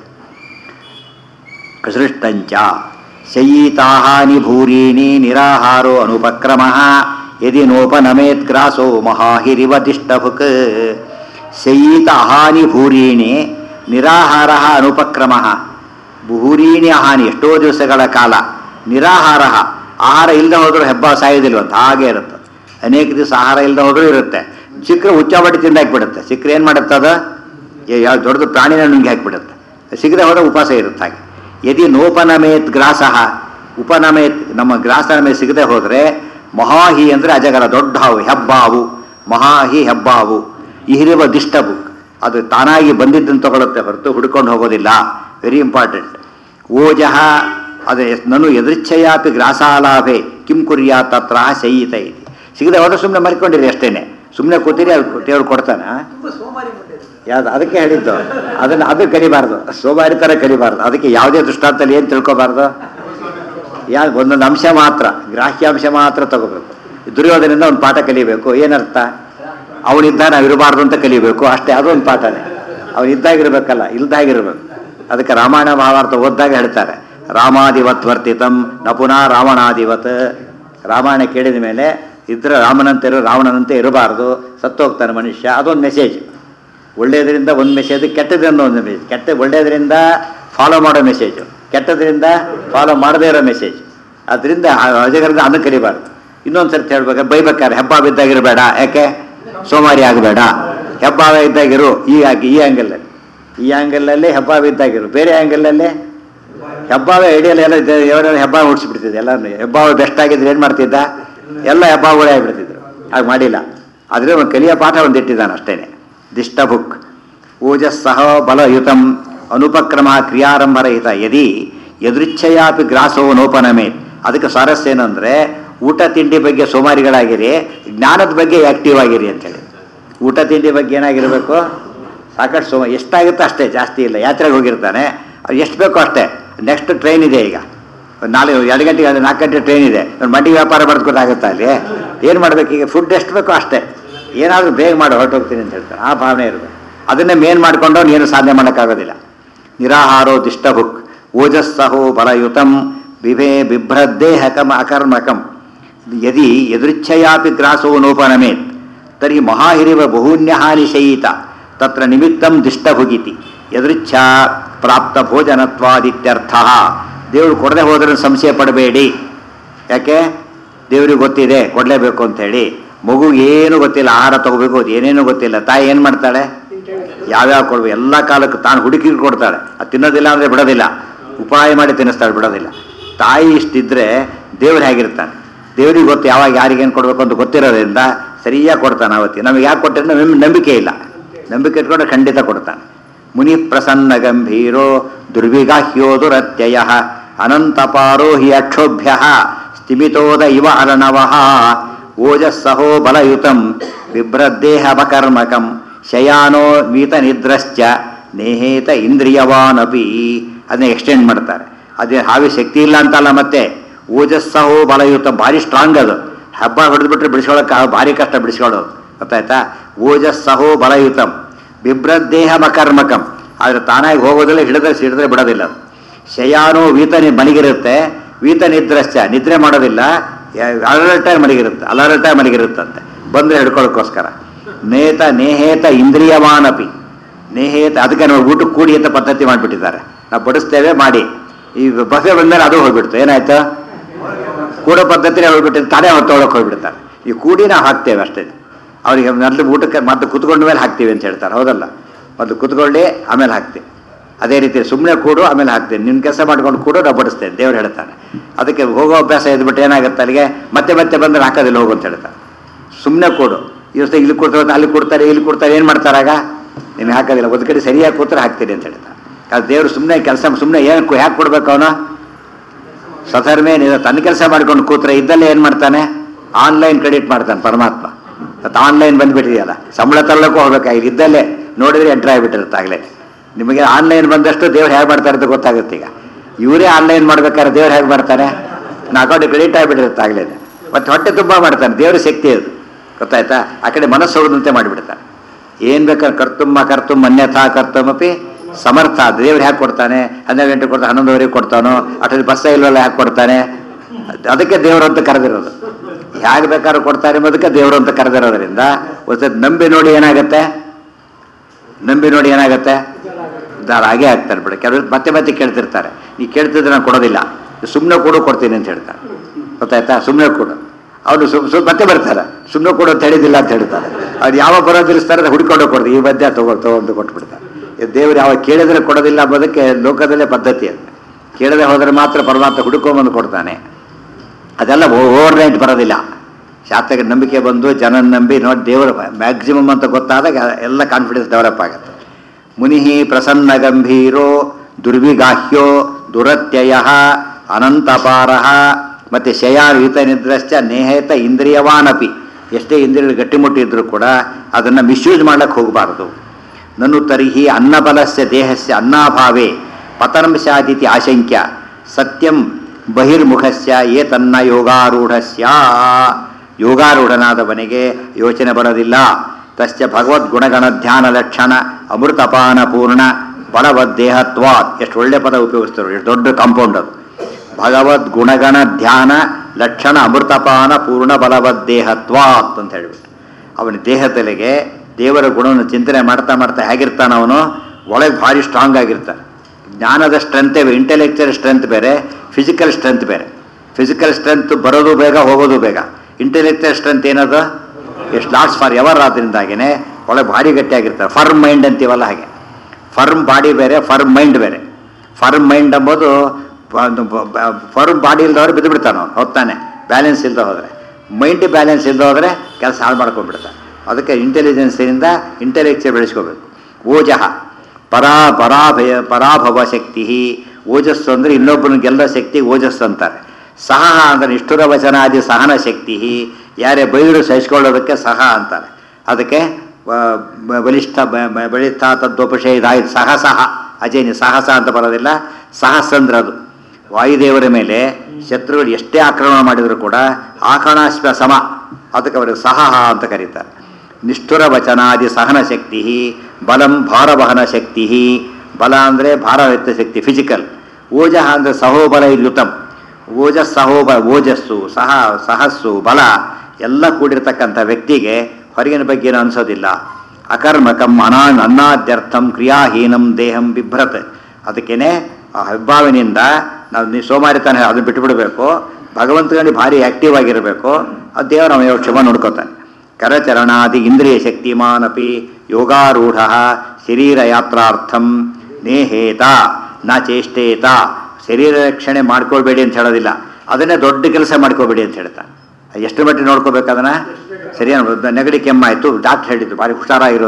ಸೃಷ್ಟಂಚ ಶಯೀತಾಹಾನಿ ಭೂರೀಣಿ ನಿರಾಹಾರೋ ಅನುಪಕ್ರಮ ಯದಿ ನೋಪನಮೇತ್ ಗ್ರಾಸೋ ಮಹಾಹಿರಿವ ದಿಷ್ಟಭುಕ್ ಶಯೀತ ಅಹಾನಿ ಭೂರೀಣಿ ನಿರಾಹಾರ ಅನುಪಕ್ರಮ ಭೂರೀಣಿ ಅಹಾನಿ ಎಷ್ಟೋ ದಿವಸಗಳ ಕಾಲ ನಿರಾಹಾರ ಆಹಾರ ಇಲ್ಲದೆ ಹೋದರೂ ಹೆಬ್ಬ ಸಾಯೋದಿಲ್ವಂತ ಹಾಗೆ ಇರುತ್ತೆ ಅನೇಕ ದಿವಸ ಆಹಾರ ಇಲ್ಲದೆ ಹೋದರೂ ಇರುತ್ತೆ ಸಿಕ್ಕರೆ ಹುಚ್ಚಾಬಟ್ಟಿ ತಿಂದು ಹಾಕ್ಬಿಡುತ್ತೆ ಸಿಕ್ಕರೆ ಏನು ಮಾಡುತ್ತೆ ಅದು ಯಾವ ದೊಡ್ಡದು ಪ್ರಾಣಿನ ನುಂಗಿ ಹಾಕಿಬಿಡುತ್ತೆ ಸಿಗದೆ ಹೋದ್ರೆ ಉಪವಾಸ ಇರುತ್ತೆ ಹಾಗೆ ಯದಿ ನೋಪನಮೇತ್ ಗ್ರಾಸಃ ಉಪನಮೇತ್ ನಮ್ಮ ಗ್ರಾಸನ ಮೇಲೆ ಸಿಗದೆ ಹೋದರೆ ಮಹಾಹಿ ಅಂದರೆ ಅಜಗರ ದೊಡ್ಡ ಹಾವು ಹೆಬ್ಬಾವು ಮಹಾಹಿ ಹೆಬ್ಬಾವು ಇಹಿರಿವ ದಿಷ್ಟವು ಅದು ತಾನಾಗಿ ಬಂದಿದ್ದನ್ನು ತಗೊಳುತ್ತೆ ಹೊರತು ಹುಡ್ಕೊಂಡು ಹೋಗೋದಿಲ್ಲ ವೆರಿ ಇಂಪಾರ್ಟೆಂಟ್ ಓಜಃ ಅದು ಎಸ್- ನನು ಎದೃಚ್ಛಯಾಪಿ ಗ್ರಾಸಾಲಾಭೆ ಕಿಂ ಕುರ್ಯಾ ತತ್ರ ಶಯೀತ ಇತಿ ಸಿಗದೆ ಹೋದ್ರೆ ಸುಮ್ಮನೆ ಮರ್ಕೊಂಡಿರಿ ಅಷ್ಟೇನೆ ಸುಮ್ಮನೆ ಕೂತಿರಿ ಅದು ದೇವ್ರು ಕೊಡ್ತಾನ ತುಂಬಾ ಸೋಮಾರಿ ಮಾಡಿದ್ರು ಯಾವ್ದು ಅದಕ್ಕೆ ಹೇಳಿದ್ದು ಅದನ್ನ ಅದು ಕಲಿಬಾರ್ದು ಸೋಮಾರಿ ಥರ ಕಲಿಬಾರ್ದು ಅದಕ್ಕೆ ಯಾವುದೇ ದೃಷ್ಟಾಂತದಲ್ಲಿ ಏನು ತಿಳ್ಕೊಬಾರ್ದು ಯಾ ಒಂದೊಂದು ಅಂಶ ಮಾತ್ರ ಗ್ರಾಹ್ಯಾಂಶ ಮಾತ್ರ ತಗೋಬೇಕು ದುರ್ಯೋಧನಿಂದ ಒಂದು ಪಾಠ ಕಲಿಬೇಕು ಏನರ್ಥ ಅವನಿದ್ದ ನಾವು ಇರಬಾರ್ದು ಅಂತ ಕಲಿಬೇಕು ಅಷ್ಟೇ ಅದೊಂದು ಪಾಠನೇ ಅವನಿದ್ದಾಗಿರ್ಬೇಕಲ್ಲ ಇಲ್ದಾಗಿರ್ಬೇಕು ಅದಕ್ಕೆ ರಾಮಾಯಣ ಮಹಾಭಾರತ ಓದಿದಾಗ ಹೇಳ್ತಾರೆ ರಾಮಾದಿವತ್ ವರ್ತಿತಂ ನ ಪುನಃ ರಾವಣಾದಿವತ್ ರಾಮಾಯಣ ಕೇಳಿದ ಮೇಲೆ ಇದ್ರೆ ರಾಮನಂತೆ ಇರೋ ರಾವಣನಂತೆ ಇರಬಾರ್ದು ಸತ್ತೋಗ್ತಾನೆ ಮನುಷ್ಯ ಅದೊಂದು ಮೆಸೇಜ್ ಒಳ್ಳೆಯದರಿಂದ ಒಂದು ಮೆಸೇಜ್ ಕೆಟ್ಟದ್ರಿಂದ ಒಂದು ಮೆಸೇಜ್ ಕೆಟ್ಟ ಒಳ್ಳೆಯದರಿಂದ ಫಾಲೋ ಮಾಡೋ ಮೆಸೇಜು ಕೆಟ್ಟದ್ರಿಂದ ಫಾಲೋ ಮಾಡದೇ ಇರೋ ಮೆಸೇಜ್ ಅದರಿಂದ ಅಜಗರದ ಅದನ್ನು ಕಲಿಬಾರ್ದು ಇನ್ನೊಂದು ಸರ್ತಿ ಹೇಳ್ಬೇಕಾದ್ರೆ ಬೈಬೇಕಾದ್ರೆ ಹೆಬ್ಬ ಬಿದ್ದಾಗಿರಬೇಡ ಯಾಕೆ ಸೋಮಾರಿ ಆಗಬೇಡ ಹೆಬ್ಬ ಇದ್ದಾಗಿರು ಈ ಆಗಿ ಈ ಆ್ಯಂಗಲಲ್ಲಿ ಈ ಆ್ಯಂಗಲಲ್ಲಿ ಹೆಬ್ಬ ಇದ್ದಾಗಿರು ಬೇರೆ ಆ್ಯಂಗಲಲ್ಲಿ ಹೆಬ್ಬಾವೆ ಐಡಿಯಲ್ ಎಲ್ಲ ಇದೆ, ಇವರೆಲ್ಲ ಹೆಬ್ಬ ಹುಡ್ಸಿಬಿಡ್ತಿದ್ದೆ ಎಲ್ಲ ಹೆಬ್ಬಾವ ಬೆಸ್ಟ್ ಆಗಿದ್ರೆ ಏನು ಮಾಡ್ತಿದ್ದ ಎಲ್ಲ ಹೆಬ್ಬಾವುಗಳೇ ಆಗಿಬಿಡ್ತಿದ್ರು ಹಾಗೆ ಮಾಡಿಲ್ಲ ಆದರೆ ಒಂದು ಕಲಿಯ ಪಾಠ ಒಂದು ಇಟ್ಟಿದ್ದಾನೆ ಅಷ್ಟೇನೆ ದಿಷ್ಟಭುಕ್ ಓಜಸ್ಸಹ ಬಲಯುತಂ ಅನುಪಕ್ರಮ ಕ್ರಿಯಾರಂಭರಹಿತ ಯದಿ ಯದೃಚ್ಛಯಾಪಿ ಗ್ರಾಸೋ ನೋಪನಮೇ ಅದಕ್ಕೆ ಸ್ವಾರಸ್ಯ ಏನಂದ್ರೆ ಊಟ ತಿಂಡಿ ಬಗ್ಗೆ ಸೋಮಾರಿಗಳಾಗಿರಿ ಜ್ಞಾನದ ಬಗ್ಗೆ ಆಕ್ಟಿವ್ ಆಗಿರಿ ಅಂತೇಳಿ ಊಟ ತಿಂಡಿ ಬಗ್ಗೆ ಏನಾಗಿರಬೇಕು ಸಾಕಷ್ಟು ಸೋಮ ಎಷ್ಟಾಗುತ್ತೋ ಅಷ್ಟೇ ಜಾಸ್ತಿ ಇಲ್ಲ ಯಾತ್ರೆಗೆ ಹೋಗಿರ್ತಾನೆ ಅದು ಎಷ್ಟು ಬೇಕೋ ಅಷ್ಟೇ ನೆಕ್ಸ್ಟ್ ಟ್ರೈನ್ ಇದೆ ಈಗ ಒಂದು ನಾಲ್ಕು ಎರಡು ಗಂಟೆಗೆ ಅದು ನಾಲ್ಕು ಗಂಟೆ ಟ್ರೈನ್ ಇದೆ ಒಂದು ಮಂಡಿ ವ್ಯಾಪಾರ ಮಾಡ್ಕೊತಾಗುತ್ತಾ ಅಲ್ಲಿ ಏನು ಮಾಡ್ಬೇಕು ಈಗ ಫುಡ್ ಎಷ್ಟು ಬೇಕೋ ಅಷ್ಟೇ ಏನಾದರೂ ಬೇಗ ಮಾಡಿ ಹೊರಟೋಗ್ತೀನಿ ಅಂತ ಹೇಳ್ತಾರೆ ಆ ಭಾವನೆ ಇರಬೇಕು ಅದನ್ನೇ ಮೇನ್ ಮಾಡ್ಕೊಂಡು ಏನು ಸಾಧನೆ ಮಾಡೋಕ್ಕಾಗೋದಿಲ್ಲ ನಿರಾಹಾರೋ ದಿಷ್ಟಭುಕ್ ಓಜಸ್ಸಹೋ ಬಲಯುತಂ ಬಿಭೆ ಬಿಭ್ರದ್ದೇಹಕಂ ಅಕರ್ಮಕಂ ಯದಿ ಯದೃಚ್ಛಯಾಪಿ ಗ್ರಾಸೋ ನೋಪನಮೇತ್ ತರ್ಹಿ ಮಹಾಹಿರಿವ ಬಹೂನ್ಯಹಾನಿ ಶಯೀತ ತತ್ರ ನಿಮಿತ್ತಂ ದಿಷ್ಟಭುಗಿತಿ ಯದೃಚ್ಛಾ ಪ್ರಾಪ್ತ ಭೋಜನತ್ವಾದಿತ್ಯರ್ಥ ದೇವರು ಕೊಡದೆ ಹೋದ್ರೆ ಸಂಶಯ ಪಡಬೇಡಿ ಯಾಕೆ ದೇವ್ರಿಗೆ ಗೊತ್ತಿದೆ ಕೊಡಲೇಬೇಕು ಅಂತ ಹೇಳಿ ಮಗು ಏನು ಗೊತ್ತಿಲ್ಲ ಆಹಾರ ತಗೋಬೇಕು ಅದು ಏನೇನು ಗೊತ್ತಿಲ್ಲ ತಾಯಿ ಏನು ಮಾಡ್ತಾಳೆ ಯಾವ್ಯಾವ ಕೊಡ್ಬೇಕು ಎಲ್ಲ ಕಾಲಕ್ಕೂ ತಾನು ಹುಡುಕಿ ಕೊಡ್ತಾಳೆ ಅದು ತಿನ್ನೋದಿಲ್ಲ ಅಂದರೆ ಬಿಡೋದಿಲ್ಲ ಉಪಾಯ ಮಾಡಿ ತಿನ್ನಿಸ್ತಾಳೆ ಬಿಡೋದಿಲ್ಲ ತಾಯಿ ಇಷ್ಟಿದ್ರೆ ದೇವ್ರು ಹೇಗಿರ್ತಾನೆ ದೇವ್ರಿಗೆ ಗೊತ್ತು ಯಾವಾಗ ಯಾರಿಗೇನು ಕೊಡಬೇಕು ಅಂತ ಗೊತ್ತಿರೋದ್ರಿಂದ ಸರಿಯಾಗಿ ಕೊಡ್ತಾನೆ ಅವತ್ತಿ ನಮಗೆ ಯಾಕೆ ಕೊಟ್ಟರೆ ನಮಗೆ ನಂಬಿಕೆ ಇಲ್ಲ ನಂಬಿಕೆ ಇಟ್ಕೊಂಡ್ರೆ ಖಂಡಿತ ಕೊಡ್ತಾನೆ ಮುನಿ ಪ್ರಸನ್ನ ಗಂಭೀರೋ ದುರ್ವಿಗಾಹ್ಯೋ ದುರತ್ಯಯ ಅನಂತಪಾರೋ ಹಿ ಅಕ್ಷೋಭ್ಯ ಸ್ಥಿಮಿತೋದ ಇವ ಅರಣವ ಓಜಸ್ಸಹೋ ಬಲಯುತಂ ಬಿಭ್ರದ್ದೇಹಪಕರ್ಮಕಂ ಶಯಾನೋ ಮೀತ ನಿದ್ರಶ್ಚ ನೇಹೇತ ಇಂದ್ರಿಯವಾನಪಿ ಅದನ್ನ ಎಕ್ಸ್ಟೆಂಡ್ ಮಾಡ್ತಾರೆ ಅದೇ ಹಾವಿ ಶಕ್ತಿ ಇಲ್ಲ ಅಂತಲ್ಲ ಮತ್ತೆ ಓಜಸ್ಸಹೋ ಬಲಯುತ ಭಾರಿ ಸ್ಟ್ರಾಂಗ್ ಅದು ಹಬ್ಬ ಹೊಡೆದ್ಬಿಟ್ರೆ ಬಿಡಿಸ್ಕೊಳ್ಳೋಕೆ ಭಾರಿ ಕಷ್ಟ ಬಿಡಿಸ್ಕೊಳ್ಳೋದು ಗೊತ್ತಾಯ್ತಾ ಓಜಸ್ಸಹೋ ಬಲಯುತಂ ಬಿಭ್ರದ್ದೇಹ ಮಕರ್ಮಕಂ ಆದರೆ ತಾನಾಗಿ ಹೋಗೋದಿಲ್ಲ ಹಿಡಿದ್ರೆ ಸಿಡಿದ್ರೆ ಬಿಡೋದಿಲ್ಲ ಅದು ಶಯಾನೋ ವೀತ ನಿ- ಮಲಗಿರುತ್ತೆ ವೀತ ನಿದ್ರಶ್ಚ ನಿದ್ರೆ ಮಾಡೋದಿಲ್ಲ ಅಲರ್ಟಾಗಿ ಮಲಗಿರುತ್ತೆ ಅಲರ್ಟಾಗಿ ಮಲಗಿರುತ್ತಂತೆ ಬಂದರೆ ಹಿಡ್ಕೊಳ್ಳೋಕ್ಕೋಸ್ಕರ ನೇತ ನೇಹೇತ ಇಂದ್ರಿಯವಾನಪಿ ನೇಹೇತ ಅದಕ್ಕೆ ನಾವು ಊಟಕ್ಕೆ ಕೂಡಿ ಅಂತ ಪದ್ಧತಿ ಮಾಡಿಬಿಟ್ಟಿದ್ದಾರೆ ನಾವು ಬಡಿಸ್ತೇವೆ ಮಾಡಿ ಈ ಬಫೆ ಬಂದ್ಮೇಲೆ ಅದು ಹೋಗ್ಬಿಡ್ತು ಏನಾಯ್ತು ಕೂಡೋ ಪದ್ಧತಿನೇ ಹೋಗ್ಬಿಟ್ಟು ತಾನೇ ಅವ್ರು ತೊಗೊಳಕ್ಕೆ ಹೋಗ್ಬಿಡ್ತಾರೆ ಈ ಕೂಡಿ ನಾವು ಹಾಕ್ತೇವೆ ಅಷ್ಟೇ ಅವರಿಗೆ ಮೊದಲು ಊಟಕ್ಕೆ ಮತ್ತೆ ಕುತ್ಕೊಂಡ ಮೇಲೆ ಹಾಕ್ತೀವಿ ಅಂತ ಹೇಳ್ತಾರೆ ಹೌದಲ್ಲ ಮೊದಲು ಕುತ್ಕೊಳ್ಳಿ ಆಮೇಲೆ ಹಾಕ್ತೀವಿ ಅದೇ ರೀತಿ ಸುಮ್ಮನೆ ಕೂಡು ಆಮೇಲೆ ಹಾಕ್ತೀನಿ ನಿನ್ನ ಕೆಲಸ ಮಾಡ್ಕೊಂಡು ಕೂಡು ನಾವು ಬಡಿಸ್ತೇನೆ ದೇವ್ರು ಹೇಳ್ತಾನೆ ಅದಕ್ಕೆ ಹೋಗೋ ಅಭ್ಯಾಸ ಇದ್ಬಿಟ್ಟು ಏನಾಗುತ್ತೆ ಅಲ್ಲಿಗೆ ಮತ್ತೆ ಮತ್ತೆ ಬಂದ್ರೆ ಹಾಕೋದಿಲ್ಲ ಹೋಗು ಅಂತ ಹೇಳ್ತಾರೆ ಸುಮ್ಮನೆ ಕೂಡು ಇವತ್ತು ಇಲ್ಲಿ ಕೊಡ್ತಾರೆ ಅಲ್ಲಿ ಕೊಡ್ತಾರೆ ಇಲ್ಲಿ ಕೊಡ್ತಾರೆ ಏನು ಮಾಡ್ತಾರಾಗ ನಿಮ್ಗೆ ಹಾಕೋದಿಲ್ಲ ಒಂದು ಕಡೆ ಸರಿಯಾಗಿ ಕೂತ್ರೆ ಹಾಕ್ತೀನಿ ಅಂತ ಹೇಳ್ತಾರೆ ಅದು ದೇವರು ಸುಮ್ಮನೆ ಕೆಲಸ ಸುಮ್ಮನೆ ಏನು ಯಾಕೆ ಕೊಡ್ಬೇಕು ಅವನು ಸ್ವಧರ್ಮೇ ನೀನು ತನ್ನ ಕೆಲಸ ಮಾಡ್ಕೊಂಡು ಕೂತ್ರೆ ಇದ್ದಲ್ಲೇ ಏನು ಮಾಡ್ತಾನೆ ಆನ್ಲೈನ್ ಕ್ರೆಡಿಟ್ ಮಾಡ್ತಾನೆ ಪರಮಾತ್ಮ ಮತ್ತು ಆನ್ಲೈನ್ ಬಂದ್ಬಿಟ್ಟಿದೆಯಲ್ಲ ಸಂಬಳ ತರಲಕ್ಕೂ ಹೋಗ್ಬೇಕಾಗಿ ಇದ್ದಲ್ಲೇ ನೋಡಿದ್ರೆ ಎಂಟ್ರ್ ಆಗಿಬಿಟ್ಟಿರುತ್ತೆ ಆಗಲೇ ನಿಮಗೆ ಆನ್ಲೈನ್ ಬಂದಷ್ಟು ದೇವ್ರು ಹೇಗೆ ಮಾಡ್ತಾರೆ ಅಂತ ಗೊತ್ತಾಗುತ್ತೆ ಈಗ ಇವರೇ ಆನ್ಲೈನ್ ಮಾಡ್ಬೇಕಾದ್ರೆ ದೇವ್ರು ಹೇಗೆ ಮಾಡ್ತಾನೆ ನಾ ಅಕೌಂಟ್ ಕ್ರೆಡಿಟ್ ಆಗಿಬಿಟ್ಟಿರುತ್ತೆ ಆಗಲೇ ಮತ್ತು ಹೊಟ್ಟೆ ತುಂಬ ಮಾಡ್ತಾನೆ ದೇವ್ರ ಶಕ್ತಿ ಅದು ಗೊತ್ತಾಯ್ತಾ ಆ ಕಡೆ ಮನಸ್ಸು ಹೋಗದಂತೆ ಮಾಡಿಬಿಡ್ತಾನೆ ಏನು ಬೇಕಾದ್ರೆ ಕರ್ತುಮ್ಮ ಕರ್ತುಮ್ ಅನ್ಯಥಾ ಕರ್ತಮಪಿ ಸಮರ್ಥ ದೇವ್ರು ಹ್ಯಾಕೆ ಕೊಡ್ತಾನೆ ಹನ್ನೆರಡು ಗಂಟೆ ಕೊಡ್ತಾನೆ ಹನ್ನೊಂದುವರೆಗೆ ಕೊಡ್ತಾನೋ ಅಟಲ್ಲಿ ಬಸ್ಸ ಇಲ್ವಲ್ಲ ಹ್ಯಾಕೆ ಕೊಡ್ತಾನೆ ಅದ್- ಅದಕ್ಕೆ ದೇವರು ಅಂತ ಕರೆದಿರೋದು ಹೇಗೆ ಬೇಕಾದ್ರೂ ಕೊಡ್ತಾರೆ ಎಂಬುದಕ್ಕೆ ದೇವರು ಅಂತ ಕರೆದಿರೋದ್ರಿಂದ ಒಂದ್ಸತಿ ನಂಬಿ ನೋಡಿ ಏನಾಗುತ್ತೆ ನಂಬಿ ನೋಡಿ ಏನಾಗುತ್ತೆ ದಾರ ಹಾಗೆ ಆಗ್ತಾರೆ ಬಿಡ ಕೆಲವರು ಮತ್ತೆ ಮತ್ತೆ ಕೇಳ್ತಿರ್ತಾರೆ ನೀ ಕೇಳ್ತಿದ್ರೆ ನಾನು ಕೊಡೋದಿಲ್ಲ ಸುಮ್ಮನೆ ಕೊಡು ಕೊಡ್ತೀನಿ ಅಂತ ಹೇಳ್ತಾರೆ ಗೊತ್ತಾಯ್ತಾ ಸುಮ್ಮನೆ ಕೊಡು ಅವನು ಸುಮ್ ಸುಮ್ ಮತ್ತೆ ಬರ್ತಾರೆ ಸುಮ್ಮನೆ ಕೊಡು ಅಂತ ಹೇಳಿದಿಲ್ಲ ಅಂತ ಹೇಳ್ತಾರೆ ಅವ್ರು ಯಾವಾಗ ಬರೋದಿರ್ಸ್ತಾರೆ ಅದು ಹುಡ್ಕೊಂಡು ಕೊಡ್ದು ಈ ಮಧ್ಯ ತಗೋ ತಗೊಂಡು ಕೊಟ್ಬಿಡ್ತಾರೆ ಇದು ದೇವ್ರು ಯಾವಾಗ ಕೇಳಿದ್ರೆ ಕೊಡೋದಿಲ್ಲ ಅನ್ನೋದಕ್ಕೆ ಲೋಕದಲ್ಲೇ ಪದ್ಧತಿ ಅದು ಕೇಳದೆ ಹೋದರೆ ಮಾತ್ರ ಪರಮಾತ್ಮ ಹುಡುಕೊಂಬಂದು ಕೊಡ್ತಾನೆ ಅದೆಲ್ಲ ಓವರ್ ನೈಟ್ ಬರೋದಿಲ್ಲ ಶಾಸ್ತ್ರಕ್ಕೆ ನಂಬಿಕೆ ಬಂದು ಜನ ನಂಬಿ ನೋಡಿ ದೇವರು ಮ್ಯಾಕ್ಸಿಮಮ್ ಅಂತ ಗೊತ್ತಾದಾಗ ಎಲ್ಲ ಕಾನ್ಫಿಡೆನ್ಸ್ ಡೆವಲಪ್ ಆಗುತ್ತೆ ಮುನಿ ಪ್ರಸನ್ನ ಗಂಭೀರೋ ದುರ್ವಿಗಾಹ್ಯೋ ದುರತ್ಯಯ ಅನಂತಪಾರ ಮತ್ತು ಶಯಾರ್ಹಿತ ನಿದ್ರಶ್ಚ ನೇಹೇತ ಇಂದ್ರಿಯವಾನಪಿ ಎಷ್ಟೇ ಇಂದ್ರಿಯಗಳು ಗಟ್ಟಿಮುಟ್ಟಿದ್ರು ಕೂಡ ಅದನ್ನು ಮಿಸ್ಯೂಸ್ ಮಾಡಕ್ಕೆ ಹೋಗಬಾರ್ದು ನನು ತರ್ಹಿ ಅನ್ನಬಲಸ್ಯ ದೇಹಸ್ಯ ಅನ್ನಾಭಾವೇ ಪತನಂ ಸ್ಯಾದಿತಿ ಆಶಂಕ್ಯ ಸತ್ಯಂ ಬಹಿರ್ಮುಖಸ್ಯ ಏತನ್ನ ಯೋಗಾರೂಢಸ್ಯ ಯೋಗಾರೂಢನಾದವನಿಗೆ ಯೋಚನೆ ಬರೋದಿಲ್ಲ ತಸ್ಯ ಭಗವದ್ಗುಣಗಣ ಧ್ಯಾನ ಲಕ್ಷಣ ಅಮೃತಪಾನ ಪೂರ್ಣ ಬಲವದ್ದೇಹತ್ವಾತ್ ಎಷ್ಟು ಒಳ್ಳೆ ಪದ ಉಪಯೋಗಿಸ್ತಾರೆ ಎಷ್ಟು ದೊಡ್ಡ ಕಾಂಪೌಂಡ್ ಅದು ಭಗವದ್ ಗುಣಗಣ ಧ್ಯಾನ ಲಕ್ಷಣ ಅಮೃತಪಾನ ಪೂರ್ಣ ಬಲವದ್ದೇಹತ್ವಾತ್ ಅಂತ ಹೇಳ್ಬಿಟ್ಟು ಅವನ ದೇಹದಲ್ಲಿಗೆ ದೇವರ ಗುಣವನ್ನು ಚಿಂತನೆ ಮಾಡ್ತಾ ಮಾಡ್ತಾ ಹೇಗಿರ್ತಾನೆ ಅವನು ಒಳಗೆ ಭಾರಿ ಸ್ಟ್ರಾಂಗ್ ಆಗಿರ್ತಾನೆ ಜ್ಞಾನದ ಸ್ಟ್ರೆಂತೇ ಇಂಟೆಲೆಕ್ಚುಯಲ್ ಸ್ಟ್ರೆಂತ್ ಬೇರೆ ಫಿಸಿಕಲ್ ಸ್ಟ್ರೆಂತ್ ಬೇರೆ ಫಿಸಿಕಲ್ ಸ್ಟ್ರೆಂತ್ ಬರೋದು ಬೇಗ ಹೋಗೋದು ಬೇಗ ಇಂಟೆಲೆಕ್ಚುಯಲ್ ಸ್ಟ್ರೆಂತ್ ಏನದು ಎಷ್ಟು ಲಾಟ್ಸ್ ಫಾರ್ ಎವರ್ ಆದ್ರಿಂದಾಗೇನೆ ಒಳಗೆ ಭಾರಿ ಗಟ್ಟಿಯಾಗಿರ್ತಾರೆ ಫರ್ಮ್ ಮೈಂಡ್ ಅಂತೀವಲ್ಲ ಹಾಗೆ ಫರ್ಮ್ ಬಾಡಿ ಬೇರೆ ಫರ್ಮ್ ಮೈಂಡ್ ಬೇರೆ ಫರ್ಮ್ ಮೈಂಡ್ ಎಂಬುದು ಫರ್ಮ್ ಬಾಡಿ ಇಲ್ದವ್ರೆ ಬಿದ್ದು ಬಿಡ್ತಾನೆ ಅವನು ಹೋಗ್ತಾನೆ ಬ್ಯಾಲೆನ್ಸ್ ಇಲ್ಲದೆ ಹೋದರೆ ಮೈಂಡ್ ಬ್ಯಾಲೆನ್ಸ್ ಇಲ್ಲದೆ ಹೋದರೆ ಕೆಲಸ ಹಾಳು ಮಾಡ್ಕೊಂಡ್ಬಿಡ್ತಾನೆ ಅದಕ್ಕೆ ಇಂಟೆಲಿಜೆನ್ಸಿನಿಂದ ಇಂಟೆಲೆಕ್ಚರ್ ಬೆಳೆಸ್ಕೋಬೇಕು ಓಜಃ ಪರಾ ಪರಾಭಯ ಪರಾಭವ ಶಕ್ತಿ ಓಜಸ್ಸು ಅಂದರೆ ಇನ್ನೊಬ್ಬನ ಗೆಲ್ಲೋ ಶಕ್ತಿ ಓಜಸ್ಸು ಅಂತಾರೆ ಸಹ ಅಂದರೆ ನಿಷ್ಠುರ ವಚನಾದಿ ಸಹನ ಶಕ್ತಿ ಯಾರೇ ಬೈದರು ಸಹಿಸ್ಕೊಳ್ಳೋದಕ್ಕೆ ಸಹ ಅಂತಾರೆ ಅದಕ್ಕೆ ಆ, ಬ- ಬಲಿಷ್ಠ ಬ- ಬ- ಬಲಿಷ್ಠ ತದ್ವಪಷೇದಾಯ್ತು ಸಹಸಹ ಅಜೇನಿ ಸಾಹಸ ಅಂತ ಬರೋದಿಲ್ಲ ಸಾಹಸಂದ್ರ ಅದು ವಾಯುದೇವರ ಮೇಲೆ ಶತ್ರುಗಳು ಎಷ್ಟೇ ಆಕ್ರಮಣ ಮಾಡಿದರೂ ಕೂಡ ಆಕಣಾಶ್ವ ಸಮ ಅದಕ್ಕೆ ಅವರಿಗೆ ಸಹ ಅಂತ ಕರೀತಾರೆ ನಿಷ್ಠುರ ವಚನಾದಿ ಸಹನ ಶಕ್ತಿ ಬಲಂ ಭಾರವಹನ ಶಕ್ತಿ ಬಲ ಅಂದರೆ ಭಾರ ಎತ್ತ ಶಕ್ತಿ ಫಿಸಿಕಲ್ ಓಜಃ ಅಂದರೆ ಸಹೋಬಲ ಯುತಂ ಓಜಸ್ ಸಹೋಬ ಓಜಸ್ಸು ಸಹ ಸಹಸ್ಸು ಬಲ ಎಲ್ಲ ಕೂಡಿರ್ತಕ್ಕಂಥ ವ್ಯಕ್ತಿಗೆ ಹೊರಗಿನ ಬಗ್ಗೆ ಏನು ಅನಿಸೋದಿಲ್ಲ ಅಕರ್ಮಕಂ ಅನಾ ಅನ್ನಾದ್ಯರ್ಥಂ ಕ್ರಿಯಾಹೀನಂ ದೇಹಂ ಬಿಭ್ರತ್ ಅದಕ್ಕೇನೆ ಆ ಹೆಬ್ಬಾವಿನಿಂದ ನಾವು ನೀವು ಸೋಮಾರಿತನ ಅದನ್ನು ಬಿಟ್ಟುಬಿಡಬೇಕು ಭಗವಂತನಲ್ಲಿ ಭಾರಿ ಆ್ಯಕ್ಟಿವ್ ಆಗಿರಬೇಕು ಅದು ದೇವರು ನಮ್ಮ ಕ್ಷಮ ನೋಡ್ಕೋತಾನೆ ಕರಚರಣಾದಿ ಇಂದ್ರಿಯ ಶಕ್ತಿಮಾನಪಿ ಯೋಗಾರೂಢ ಶರೀರ ಯಾತ್ರಾರ್ಥಂ ನೇಹೇತ ನ ಚೇಷ್ಟೇತ ಶರೀರ ರಕ್ಷಣೆ ಮಾಡ್ಕೊಳ್ಬೇಡಿ ಅಂತ ಹೇಳೋದಿಲ್ಲ ಅದನ್ನೇ ದೊಡ್ಡ ಕೆಲಸ ಮಾಡ್ಕೋಬೇಡಿ ಅಂತ ಹೇಳ್ತಾನೆ ಎಷ್ಟು ಮಟ್ಟಿಗೆ ನೋಡ್ಕೋಬೇಕು ಅದನ್ನ ಸರಿಯಾದ ನೆಗಡಿ ಕೆಮ್ಮಾಯಿತು ಡಾಕ್ಟರ್ ಹೇಳಿದ್ದು ಭಾರಿ ಹುಷಾರಾಗಿರು ಅಂದರೆ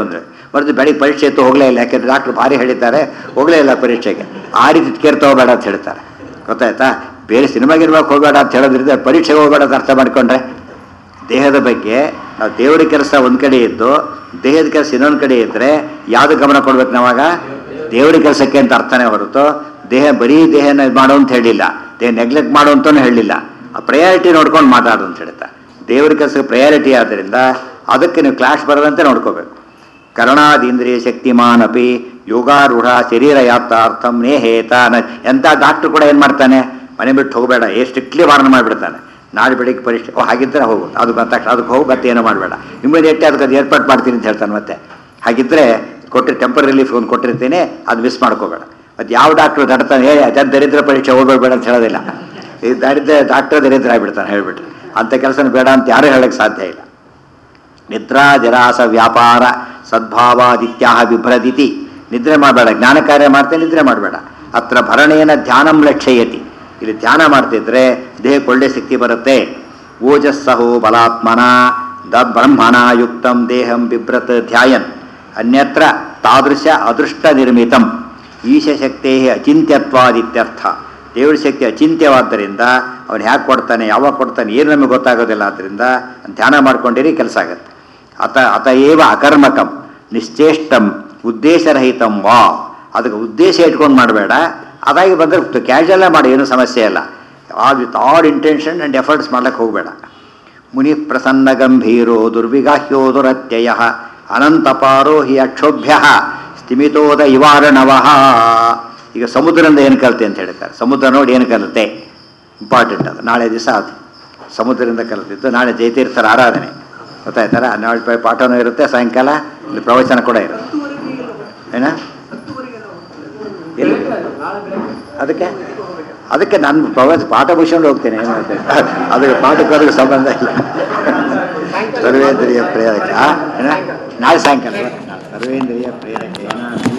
ಬರೆದು ಬೆಳಿಗ್ಗೆ ಪರೀಕ್ಷೆ ಇತ್ತು ಹೋಗಲೇ ಇಲ್ಲ ಯಾಕೆಂದ್ರೆ ಡಾಕ್ಟ್ರು ಭಾರಿ ಹೇಳಿದ್ದಾರೆ ಹೋಗಲೇ ಇಲ್ಲ ಪರೀಕ್ಷೆಗೆ ಆ ರೀತಿ ಕೇರ್ ತಗೋಬೇಡ ಅಂತ ಹೇಳ್ತಾರೆ ಗೊತ್ತಾಯ್ತಾ ಬೇರೆ ಸಿನಿಮಾ ಗಿನಿಮಾಗೆ ಹೋಗಬೇಡ ಅಂತ ಹೇಳೋದ್ರಿಂದ ಪರೀಕ್ಷೆಗೆ ಹೋಗಬೇಡ ಅಂತ ಅರ್ಥ ಮಾಡ್ಕೊಂಡ್ರೆ ದೇಹದ ಬಗ್ಗೆ ನಾವು ದೇವರ ಕೆಲಸ ಒಂದು ಕಡೆ ಇದ್ದು ದೇಹದ ಕೆಲಸ ಇನ್ನೊಂದು ಕಡೆ ಇದ್ದರೆ ಯಾವುದು ಗಮನ ಕೊಡ್ಬೇಕು ನಾವಾಗ ದೇವರ ಕೆಲಸಕ್ಕೆ ಅಂತ ಅರ್ಥನೇ ಹೊರತು ದೇಹ ಬರೀ ದೇಹನ ಇದ್ ಮಾಡು ಅಂತ ಹೇಳಿಲ್ಲ ದೇಹ ನೆಗ್ಲೆಕ್ಟ್ ಮಾಡು ಅಂತಲೂ ಹೇಳಿಲ್ಲ ಆ ಪ್ರಯಾರಿಟಿ ನೋಡ್ಕೊಂಡು ಮಾತಾಡು ಅಂತ ಹೇಳ್ತಾ ದೇವರ ಕೆಲಸಕ್ಕೆ ಪ್ರಯಾರಿಟಿ ಆದ್ದರಿಂದ ಅದಕ್ಕೆ ನೀವು ಕ್ಲಾಶ್ ಬರದಂತೆ ನೋಡ್ಕೋಬೇಕು ಕರುಣಾದೀಂದ್ರಿಯ ಶಕ್ತಿಮಾನ್ ಅಪಿ ಯೋಗಾರೂಢ ಶರೀರ ಯಾತ್ರಾರ್ಥಂ ನೇಹೇತ ನ- ಎಂಥ ಡಾಕ್ಟ್ರು ಕೂಡ ಏನು ಮಾಡ್ತಾನೆ ಮನೆ ಬಿಟ್ಟು ಹೋಗಬೇಡ ಏ ಸ್ಟ್ರಿಕ್ಟ್ಲಿ ವಾರ್ನ್ ಮಾಡಿಬಿಡ್ತಾನೆ ನಾಳೆ ಬೆಳಿಗ್ಗೆ ಪರೀಕ್ಷೆ ಓ ಹಾಗಿದ್ರೆ ಹೋಗು ಅದು ಬಂದ ತಕ್ಷಣ ಅದಕ್ಕೆ ಹೋಗು ಮತ್ತೆ ಏನೋ ಮಾಡಬೇಡ ಇಮಿಡಿಯೇಟ್ಲಿ ಅದಕ್ಕೆ ಅದು ಏರ್ಪಾಡು ಮಾಡ್ತೀನಿ ಅಂತ ಹೇಳ್ತಾನೆ ಮತ್ತೆ ಹಾಗಿದ್ರೆ ಕೊಟ್ಟರೆ ಟೆಂಪರ್ ರಿಲೀಫ್ ಒಂದು ಕೊಟ್ಟಿರ್ತೀನಿ ಅದು ಮಿಸ್ ಮಾಡ್ಕೋಬೇಡ ಮತ್ತು ಯಾವ ಡಾಕ್ಟ್ರು ದಡ್ತಾನೆ ಏ ಅದನ್ನು ದರಿದ್ರ ಪರೀಕ್ಷೆ ಹೋಗ್ಬೇಡ ಅಂತ ಹೇಳೋದಿಲ್ಲ ಈ ದರಿದ್ರ ಡಾಕ್ಟರ್ ದರಿದ್ರ ಆಗಿಬಿಡ್ತಾನೆ ಹೇಳ್ಬಿಟ್ಟು ಅಂಥ ಕೆಲಸನ ಬೇಡ ಅಂತ ಯಾರೂ ಹೇಳಕ್ಕೆ ಸಾಧ್ಯ ಇಲ್ಲ ನಿದ್ರಾ ಜರಾಸ ವ್ಯಾಪಾರ ಸದ್ಭಾವಾದಿತ್ಯಾಹ ಬಿಭ್ರದಿತಿ ನಿದ್ರೆ ಮಾಡಬೇಡ ಜ್ಞಾನ ಕಾರ್ಯ ಮಾಡ್ತೇನೆ ನಿದ್ರೆ ಮಾಡಬೇಡ ಅತ್ರ ಭರಣೇನ ಧ್ಯಾನಂ ಲಕ್ಷ್ಯಯತಿ ಇಲ್ಲಿ ಧ್ಯಾನ ಮಾಡ್ತಿದ್ರೆ ದೇಹಕ್ಕೆ ಒಳ್ಳೆ ಶಕ್ತಿ ಬರುತ್ತೆ ಓಜಸ್ಸಹೋ ಬಲಾತ್ಮನ ದ ಬ್ರಹ್ಮಣ ಯುಕ್ತಂ ದೇಹಂ ಬಿಭ್ರತ್ ಧ್ಯಾಯನ್ ಅನ್ಯತ್ರ ತಾದೃಶ ಅದೃಷ್ಟ ನಿರ್ಮಿತಂ ಈಶಶಕ್ತೇ ಅಚಿಂತ್ಯತ್ವಾದಿತ್ಯರ್ಥ ದೇವರ ಶಕ್ತಿ ಅಚಿಂತ್ಯವಾದ್ದರಿಂದ ಅವನು ಹ್ಯಾಕೆ ಕೊಡ್ತಾನೆ ಯಾವಾಗ ಕೊಡ್ತಾನೆ ಏನು ನಮಗೆ ಗೊತ್ತಾಗೋದಿಲ್ಲ ಆದ್ದರಿಂದ ಧ್ಯಾನ ಮಾಡ್ಕೊಂಡಿರಿ ಕೆಲಸ ಆಗುತ್ತೆ ಅತ ಅತಏವ ಅಕರ್ಮಕಂ ನಿಶ್ಚೇಷ್ಟಂ ಉದ್ದೇಶರಹಿತಂ ವಾ ಅದಕ್ಕೆ ಉದ್ದೇಶ ಇಟ್ಕೊಂಡು ಮಾಡಬೇಡ ಅದಾಗಿ ಬಂದರೆ ಕ್ಯಾಶುವಲ್ಲೇ ಮಾಡಿ ಏನು ಸಮಸ್ಯೆ ಇಲ್ಲ all with all intention and efforts ಮಾಡ್ಲಿಕ್ಕೆ ಹೋಗಬೇಡ ಮುನಿ ಪ್ರಸನ್ನ ಗಂಭೀರೋ ದುರ್ವಿಗಾಹ್ಯೋ ದುರತ್ಯಯ ಅನಂತಪಾರೋ ಹಿ ಅಕ್ಷೋಭ್ಯ ಸ್ಥಿಮಿತೋದ ಇವಾರಣವಃ ಈಗ ಸಮುದ್ರದಿಂದ ಏನು ಕಲಿತೆ ಅಂತ ಹೇಳ್ತಾರೆ ಸಮುದ್ರ ನೋಡಿ ಏನು ಕಲಿತೆ ಇಂಪಾರ್ಟೆಂಟ್ ಅದು ನಾಳೆ ದಿವಸ ಅದು ಸಮುದ್ರದಿಂದ ಕಲಿತಿದ್ದು ನಾಳೆ ಜಯತೀರ್ಥರ ಆರಾಧನೆ ಗೊತ್ತಾಯ್ತಾರ ನಾಳೆ ಪಾ- ಪಾಠನೂ ಇರುತ್ತೆ ಸಾಯಂಕಾಲ ಇಲ್ಲಿ ಪ್ರವಚನ ಕೂಡ ಇರುತ್ತೆ ಹತ್ತುವರೆಗೆ ಎಲ್ಲ ಹೋಗ್ತಾರೆ. ಏನ ಹತ್ತುವರೆಗೆಲ್ಲ ಹೋಗ್ತಾರೆ. ಎಲ್ಲಿ ಅದಕ್ಕೆ ಅದಕ್ಕೆ ನಾನು ಪ್ರವಾಸ ಪಾಠ ಮುಗಿಸ್ಕೊಂಡು ಹೋಗ್ತೇನೆ ಏನು ಹೇಳ್ತೇನೆ ಅದಕ್ಕೆ ಪಾಠಕ್ಕೆ ಅದಕ್ಕೆ ಸಂಬಂಧ ಇಲ್ಲ ಸರ್ವೇಂದ್ರಿಯ ಪ್ರೇರಕ ಆ? ಏನ? ನಾಳೆ ಸಾಯಂಕಾಲ ಸರ್ವೇಂದ್ರಿಯ ಪ್ರೇರಕ ಏನ